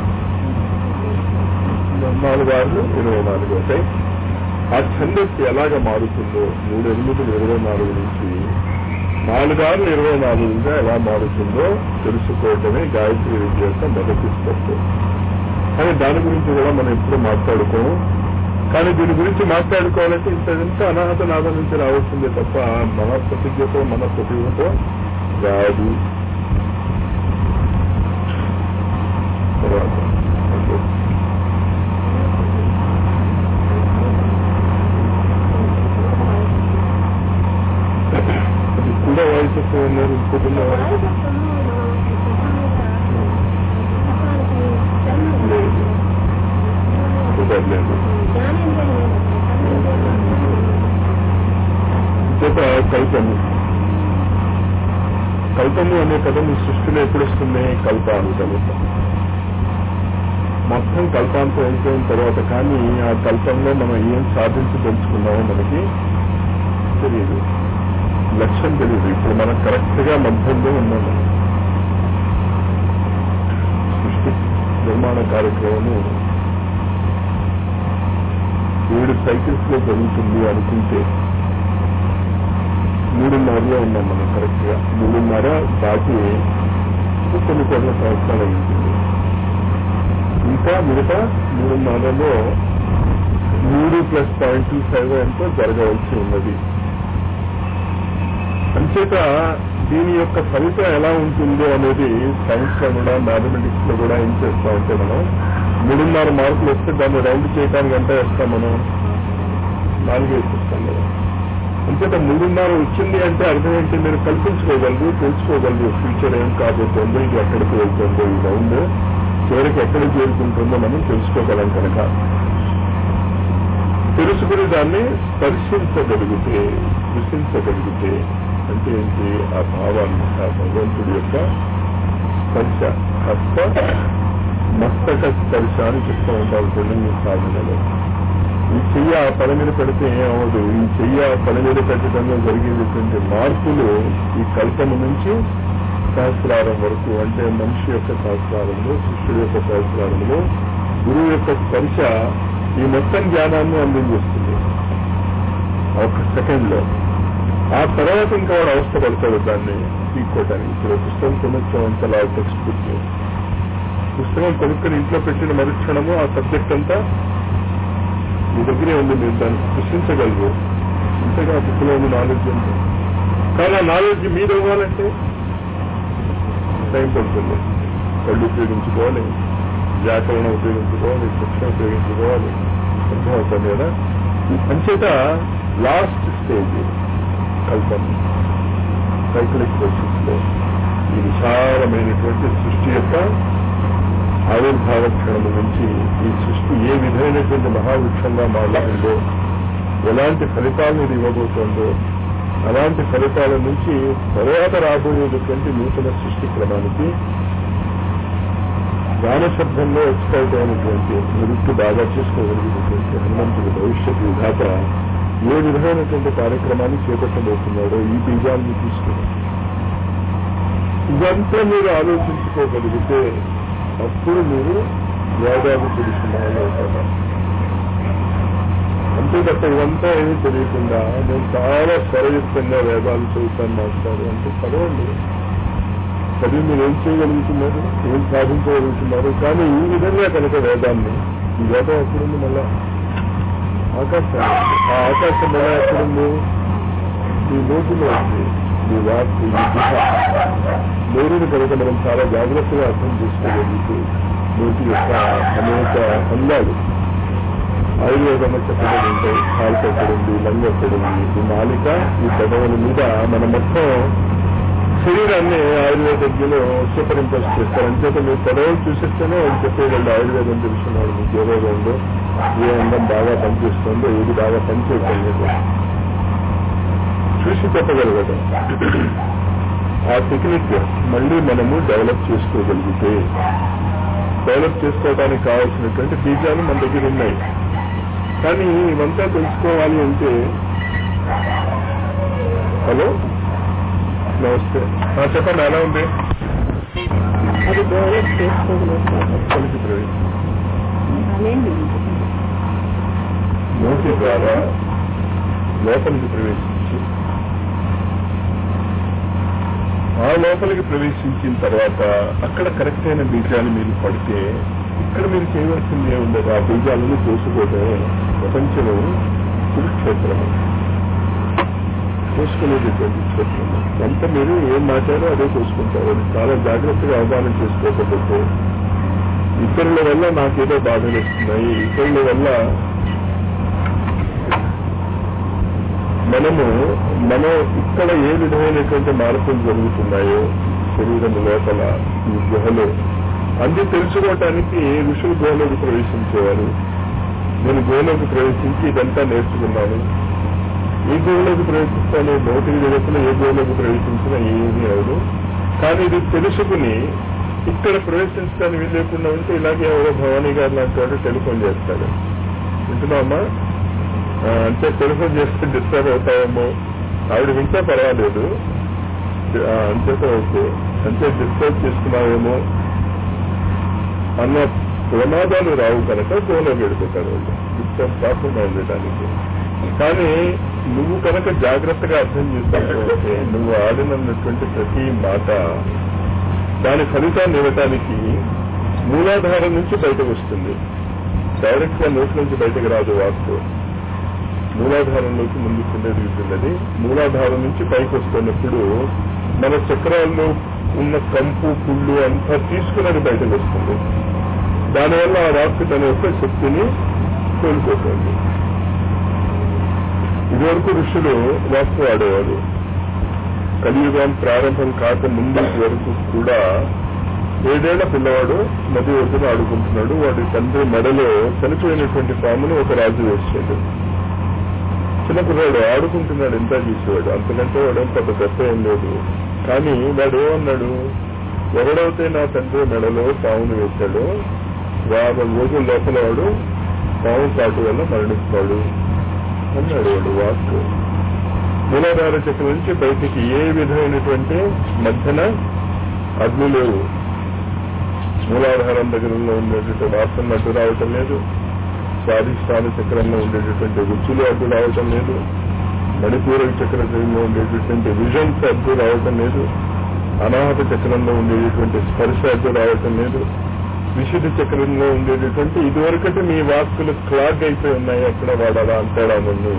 నాలుగు ఆరులు ఇరవై నాలుగు అవుతాయి ఆ ఛందస్సు ఎలాగ మారుతుందో మూడు ఎనిమిది ఇరవై నాలుగు నుంచి నాలుగారు ఇరవై నాలుగుగా ఎలా మారుతుందో తెలుసుకోవటమే గాయత్రి విద్య యొక్క మొదటి స్టెప్ కానీ దాని గురించి కూడా మనం ఎప్పుడు మాట్లాడుకోము కానీ దీని గురించి మాట్లాడుకోవాలంటే ఇంత ఇంత అనాహత నాదం నుంచి రావాల్సిందే తప్ప మన ప్రతిజ్ఞతో మన ప్రతిభతో రాదు తర్వాత ఓకే. అది కూడా వాయిస్ ఎక్కువ ఉన్నారు ఇంకోటి ఉన్న వాయిస్ లేదు కుదరలేదు చేత కల్పము కల్పము అనే పదం ఈ సృష్టిలో ఎప్పుడు వస్తుంది కల్పాంతము మొత్తం కల్పాంతం అయిపోయిన తర్వాత కానీ ఆ కల్పంలో మనం ఏం సాధించదలుచుకున్నామో మనకి తెలియదు లక్ష్యం తెలియదు ఇప్పుడు మనం కరెక్ట్ గా మధ్యంలో ఉన్నాం మనం. సృష్టి నిర్మాణ కార్యక్రమము ఏడు సైకిల్స్ లో జరుగుతుంది అనుకుంటే మూడున్నరలో ఉన్నాం మనం కరెక్ట్ గా మూడున్నర దాటి కొన్ని కోట్ల సంవత్సరాలు అయింది ఇంకా మిగతా మూడున్నరలో మూడు ప్లస్ పాయింట్ టూ ఫైవ్ ఎంతో జరగవలసి ఉన్నది అంచేత దీని యొక్క ఫలితం ఎలా ఉంటుందో అనేది సైన్స్ లో కూడా మ్యాథమెటిక్స్ లో కూడా ఏం చేస్తా ఉంటే మనం మూడున్నర మార్కులు వస్తే దాన్ని రౌండ్ చేయడానికి ఎంత వేస్తాం మనం నాలుగు వేసిస్తాం కదా అంచేత మూడున్నర వచ్చింది అంటే అర్థం ఏంటి మీరు కల్పించుకోగలరు తెలుసుకోగలరు ఫ్యూచర్ ఏం కాబోతుందో ఇది ఎక్కడికి వెళ్తుందో ఈ రౌండ్ చివరికి ఎక్కడ చేరుకుంటుందో మనం తెలుసుకోగలం కనుక తెలుసుకుని దాన్ని స్పర్శించగలిగితే స్పృశించగలిగితే అంటే ఏంటి ఆ భావాన్ని ఆ భగవంతుడి యొక్క స్పర్శ హస్త మస్తక స్పర్శ అని చెప్తూ ఉంటారు తెలుగు సాధనలో ఈ చెయ్యి ఆ పని మీద పెడితే ఏమవదు ఈ చెయ్యి ఆ పని మీద పెట్టడంలో జరిగేటటువంటి మార్పులు ఈ కల్పన నుంచి సహస్రారం వరకు అంటే మనిషి యొక్క సహస్రారంలో శిష్యుడి యొక్క సహస్రారంలో గురువు యొక్క స్పర్శ ఈ మొత్తం జ్ఞానాన్ని అందించేస్తుంది ఒక సెకండ్ లో ఆ తర్వాత ఇంకా వాడు అవస్థ పడతాడు దాన్ని తీసుకోవటానికి ఇప్పుడు పుస్తకం కొనుక్కోవడం అంతలా టెక్స్ట్ బుక్ పుస్తకం కొనుక్కొని ఇంట్లో పెట్టిన మరుక్షణము ఆ సబ్జెక్ట్ అంతా మీ దగ్గరే ఉంది మీరు దాన్ని సృష్టించగలరు ఇంతగా బుక్లో ఉంది నాలెడ్జ్ ఉంది కానీ ఆ నాలెడ్జ్ మీరు ఇవ్వాలంటే టైం పడుతుంది కళ్ళు ఉపయోగించుకోవాలి వ్యాకరణం ఉపయోగించుకోవాలి శిక్షణ ఉపయోగించుకోవాలి అర్థమవుతుంది కదా అంచేత లాస్ట్ స్టేజ్ కల్పన సైక్లిక్ ప్రాసెస్ లో ఈ విశాలమైనటువంటి సృష్టి యొక్క ఆవిర్భావ క్షణము నుంచి ఈ సృష్టి ఏ విధమైనటువంటి మహావృక్షంగా మారుతుందో ఎలాంటి ఫలితాలను ఇది ఇవ్వబోతోందో అలాంటి ఫలితాల నుంచి తర్వాత రాబోయేటటువంటి నూతన సృష్టి క్రమానికి గానశబ్దంలో ఎక్స్పైట్ అయినటువంటి నిరుక్తి బాగా చేసుకోగలిగినటువంటి హనుమంతుడి భవిష్యత్ విధాత ఏ విధమైనటువంటి కార్యక్రమాన్ని చేపట్టబోతున్నాడో ఈ బీజాన్ని తీసుకుని ఇదంతా మీరు ఆలోచించుకోగలిగితే అప్పుడు మీరు వేదాలు తెలిసిన వాళ్ళు అవుతారు అంతే తప్ప ఇదంతా ఏమీ తెలియకుండా నేను చాలా స్వరయుక్తంగా వేదాలు చదువుతాను మాస్టారు అంటే చదవండి చదివి మీరు ఏం చేయగలుగుతున్నారు ఏం సాధించగలుగుతున్నారు కానీ ఈ విధంగా కనుక వేదాన్ని ఈ వేదం ఎక్కడుంది మళ్ళా ఆకాశం ఆ ఆకాశం మళ్ళా ఎక్కడుంది ఈ నోటిలో ఉంది ఈ వార్త ఈ దిశ నోరుని కనుక మనం చాలా జాగ్రత్తగా అర్థం చేసుకోగలిగితే నోటి యొక్క అనేక అందాలు ఆయుర్వేదంలో చెప్పబడి ఉంటాయి కాలు ఎక్కడుంది లంగ్ ఎక్కడుంది ఈ నాలిక ఈ పెదవుల మీద మన మొత్తం శరీరాన్ని ఆయుర్వేదజ్ఞులు సూపర్ ఇంపోజ్ చేస్తారు అంచేత మీరు పెదవులు చూసిస్తేనే వాళ్ళు చెప్పేవాళ్ళు ఆయుర్వేదం తెలుసుకున్నాడు మీకు ఏ రోగం ఉందో ఏ అంగం బాగా పనిచేస్తుందో ఏది బాగా పనిచేయట్లేదు చూసి చెప్పగలగడం ఆ టెక్నిక్ మళ్ళీ మనము డెవలప్ చేసుకోగలిగితే డెవలప్ చేసుకోవడానికి కావాల్సినటువంటి బీజాలు మన దగ్గర ఉన్నాయి కానీ ఇవంతా తెలుసుకోవాలి అంటే హలో నమస్తే ఆ, చెప్పండి ఎలా ఉంది అది డెవలప్ చేసుకోగలుగుతారు కలిసి ప్రవేశం అదేంటి నోటి ద్వారా లోపలికి ప్రవేశించి ఆ లోపలికి ప్రవేశించిన తర్వాత అక్కడ కరెక్ట్ అయిన బీజాలు మీరు పడితే ఇక్కడ మీరు చేయవలసింది ఏముండదు ఆ బీజాలను చూసుకోవటమే ప్రపంచము కురుక్షేత్రము చూసుకునేటటువంటి క్షేత్రము అంతా మీరు ఏం మాట్లాడో అదే చూసుకుంటారు అది చాలా జాగ్రత్తగా అవగాహన చేసుకోకపోతే ఇతరుల వల్ల నాకేదో బాధలు వస్తున్నాయి ఇతరుల వల్ల మనము మనం ఇక్కడ ఏ విధమైనటువంటి మార్పులు జరుగుతున్నాయో శరీరం లోపల ఈ గుహలో అన్ని తెలుసుకోవటానికి ఋషులు గుహలోకి ప్రవేశించేవారు నేను గుహలోకి ప్రవేశించి ఇదంతా నేర్చుకున్నాను ఈ గుహలోకి ప్రవేశిస్తాను భౌతిక జగత్తులో ఏ గుహలోకి ప్రవేశించినా ఏమీ అవదు కానీ ఇది తెలుసుకుని ఇక్కడ ప్రవేశించడానికి వీలు లేకుండా ఉంటే ఇలాగే ఎవరో భవానీ గారు లాంటి వాడు టెలిఫోన్ చేస్తాడు వింటున్నామా ఆ, అంటే టెలిఫోన్ చేస్తే డిస్టర్బ్ అవుతాయేమో ఆవిడ వింటే పర్వాలేదు ఆ, అంచేత ఓకే అంటే డిస్టర్బ్ చేస్తున్నావేమో అన్న ప్రమాదాలు రావు కనుక గోలో పెడుతుంటారు వాళ్ళు డిస్టర్బ్ కాకుండా ఉండటానికి కానీ నువ్వు కనుక జాగ్రత్తగా అర్థం చేసుకుంటే నువ్వు ఆడినటువంటి ప్రతి మాట దాని ఫలితాన్ని ఇవ్వటానికి మూలాధారం నుంచి బయటకు వస్తుంది డైరెక్ట్ గా నోటి నుంచి బయటకు రాదు వాస్తు మూలాధారంలోకి ముందుకు ఉన్నది మూలాధారం నుంచి పైకి వస్తున్నప్పుడు మన చక్రాల్లో ఉన్న కంపు పుళ్ళు అంతా తీసుకున్నది బయటకు వస్తుంది దానివల్ల ఆ వాక్కు తన యొక్క శక్తిని కోల్పోతుంది ఇదివరకు ఋషులు వాక్కు వాడేవారు కలియుగం ప్రారంభం కాక ముందు వరకు కూడా ఏడేళ్ల పిల్లవాడు నది ఒడ్డున ఆడుకుంటున్నాడు వాడి తండ్రి మెడలో చనిపోయినటువంటి పామును ఒక రాజు వేసాడు చిన్న కుర్రాడు ఆడుకుంటున్నాడు ఎంత చూసేవాడు అంతకంటే వాడు పెద్ద గొప్ప ఏం లేదు కానీ వాడు ఏమన్నాడు ఎవడైతే నా తండ్రి మెడలో పామును వేశాడో వారం రోజుల లోపల వాడు పాము కాటు వల్ల మరణిస్తాడు అన్నాడు వాడు వాక్ మూలాధార చక్రం నుంచి బయటికి ఏ విధమైనటువంటి మధ్యన అగ్ని లేవు మూలాధారం దగ్గరలో ఉండేటువంటి వాసన అడ్డు రావటం లేదు స్వాధిష్టాన చక్రంలో ఉండేటటువంటి రుచులు అడ్డు రావటం లేదు మణిపూర చక్రంలో ఉండేటటువంటి విజన్స్ అడ్డు రావటం లేదు అనాహత చక్రంలో ఉండేటటువంటి స్పర్శ అడ్డు రావటం లేదు విశుద్ధ చక్రంలో ఉండేటటువంటి ఇదివరకటి మీ వాక్కులు క్లాగ్ అయిపోయి ఉన్నాయి అక్కడ వాడాలా అంటాడా నన్ను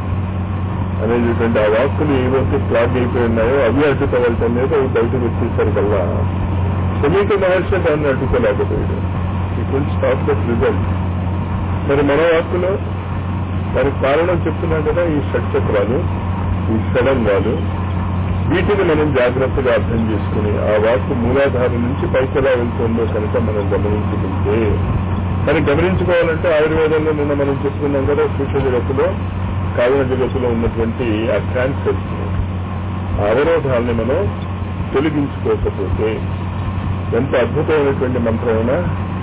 అనేటటువంటి ఆ వాక్కులు ఏ రోజు క్లాగ్ అయిపోయి ఉన్నాయో అవి అడ్డుకోవటం లేదు అవి బయటకు వచ్చేసరికల్లా సమీక మహర్షి దాన్ని అడ్డుకోలేకపోయాడు ఇటువంటి స్టాప్ దట్ రిజల్ట్ మరి మన వాక్కులో దానికి కారణం చెప్తున్నాం కదా ఈ షట్చక్రాలు ఈ షడంగాలు వీటిని మనం జాగ్రత్తగా అర్థం చేసుకుని ఆ వాక్కు మూలాధారం నుంచి పైకి ఎలా వెళ్తుందో కనుక మనం గమనించుకుంటే మరి గమనించుకోవాలంటే ఆయుర్వేదంలో నిన్న మనం చెప్పుకున్నాం కదా సూక్ష్మ జగత్తులో కారణ జగత్తులో ఉన్నటువంటి ఆ క్యాన్సర్స్ ఆ అవరోధాలని మనం తొలగించుకోకపోతే ఎంత అద్భుతమైనటువంటి మంత్రమైనా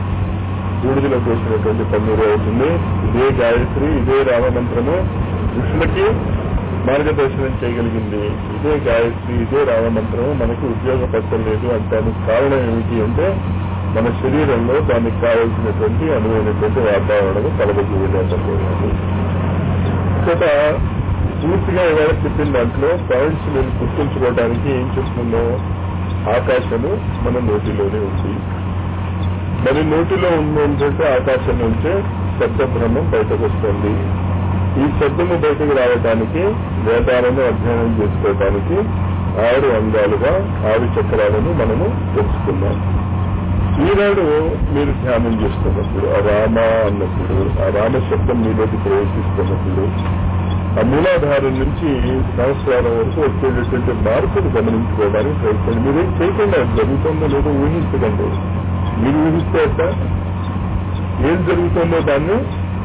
బూడిదలో పోసినటువంటి పన్నీరు అవుతుంది ఇదే గాయత్రి ఇదే రామమంత్రము ఋషులకి మార్గదర్శనం చేయగలిగింది ఇదే గాయత్రి ఇదే రామమంత్రము మనకు ఉపయోగపడలేదు అంటానికి కారణం ఏమిటి అంటే మన శరీరంలో దానికి కావలసినటువంటి అనువైనటువంటి వాతావరణము కలగజేయలేకపోయింది ఇక్కడ పూర్తిగా ఇవాళ చెప్పిన దాంట్లో పాయింట్స్ మీరు గుర్తుంచుకోవడానికి ఏం చెప్తున్నాం ఆకాశము మన నోటిలోనే ఉంది మరి నోటిలో ఉన్నటువంటి ఆకాశం నుంచే శబ్ద బ్రహ్మం బయటకు వస్తుంది ఈ శబ్దము బయటకు రావడానికి వేదాలను అధ్యయనం చేసుకోవటానికి ఆరు అంగాలుగా ఆరు చక్రాలను మనము తెలుసుకున్నాం ఈనాడు మీరు ధ్యానం చేస్తున్నప్పుడు ఆ రామ అన్నప్పుడు ఆ రామ శబ్దం మీలోకి ప్రవేశిస్తున్నప్పుడు ఆ మూలాధారం నుంచి సంవత్సరాల వరకు వచ్చేటటువంటి మార్పులు గమనించుకోవడానికి ప్రయత్నం మీరేం చేయకుండా జరుగుతుందో లేదో ఊహించకండి మీరు ఊహిస్తే అట్ట ఏం జరుగుతుందో దాన్ని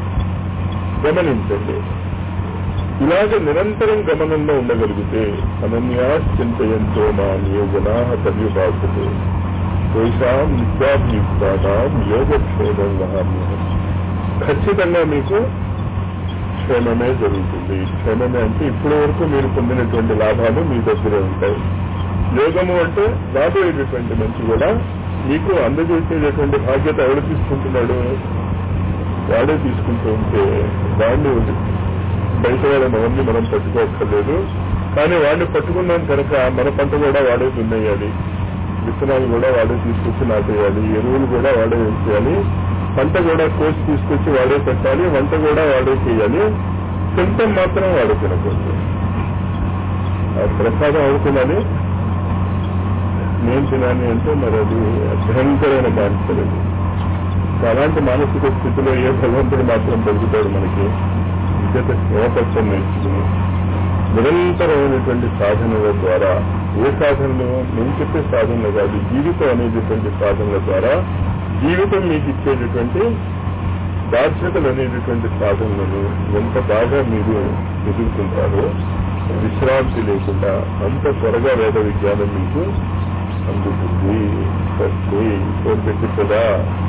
గమనించండి ఇలాగ నిరంతరం గమనంలో ఉండగలిగితే అనన్యా చింతయంతో మా నియోజనా పర్యుపాసతే తేషాం నిత్యాభియుక్తానాం యోగక్షేమం వహామ్యహం ఖచ్చితంగా మీకు క్షేమమే జరుగుతుంది క్షేమమే అంటే ఇప్పటి వరకు మీరు పొందినటువంటి లాభాలు మీ దగ్గరే ఉంటాయి యోగము అంటే రాబోయేటటువంటి మంచి కూడా మీకు అందజేసేటటువంటి బాధ్యత ఎవడు తీసుకుంటున్నాడు వాడే తీసుకుంటూ ఉంటే వాడిని బయట వాళ్ళని ఎవరిని మనం పట్టుకోక్కర్లేదు కానీ వాడిని పట్టుకున్నాం కనుక మన పంట కూడా వాడే దున్నేయాలి విత్తనాలు కూడా వాడే తీసుకొచ్చి నాటేయాలి ఎరువులు కూడా వాడే వేసేయాలి పంట కూడా కోసి తీసుకొచ్చి వాడే పెట్టాలి వంట కూడా వాడే చేయాలి తింటం మాత్రం వాడే తినకూడదు ఆ ప్రసాదం అవుతున్నది నేను తినాలి అంటే మరి అది భయంకరమైన బాధ్యత అది అలాంటి మానసిక స్థితిలో ఏ భగవంతుడు మాత్రం దొరుకుతాడు మనకి విద్యత శ్రమపక్షం నేర్చుకుని నిరంతరమైనటువంటి సాధనల ద్వారా ఏ సాధనలు నేను చెప్పే సాధనలు కాదు జీవితం అనేటటువంటి సాధనల ద్వారా జీవితం మీకు ఇచ్చేటటువంటి బాధ్యతలు అనేటటువంటి సాధనలను ఎంత బాగా మీరు ఎదుర్కొంటారో విశ్రాంతి లేకుండా అంత త్వరగా వేద విజ్ఞానం మీకు అందుతుంది ఓకే ఫోన్ పెట్టి కదా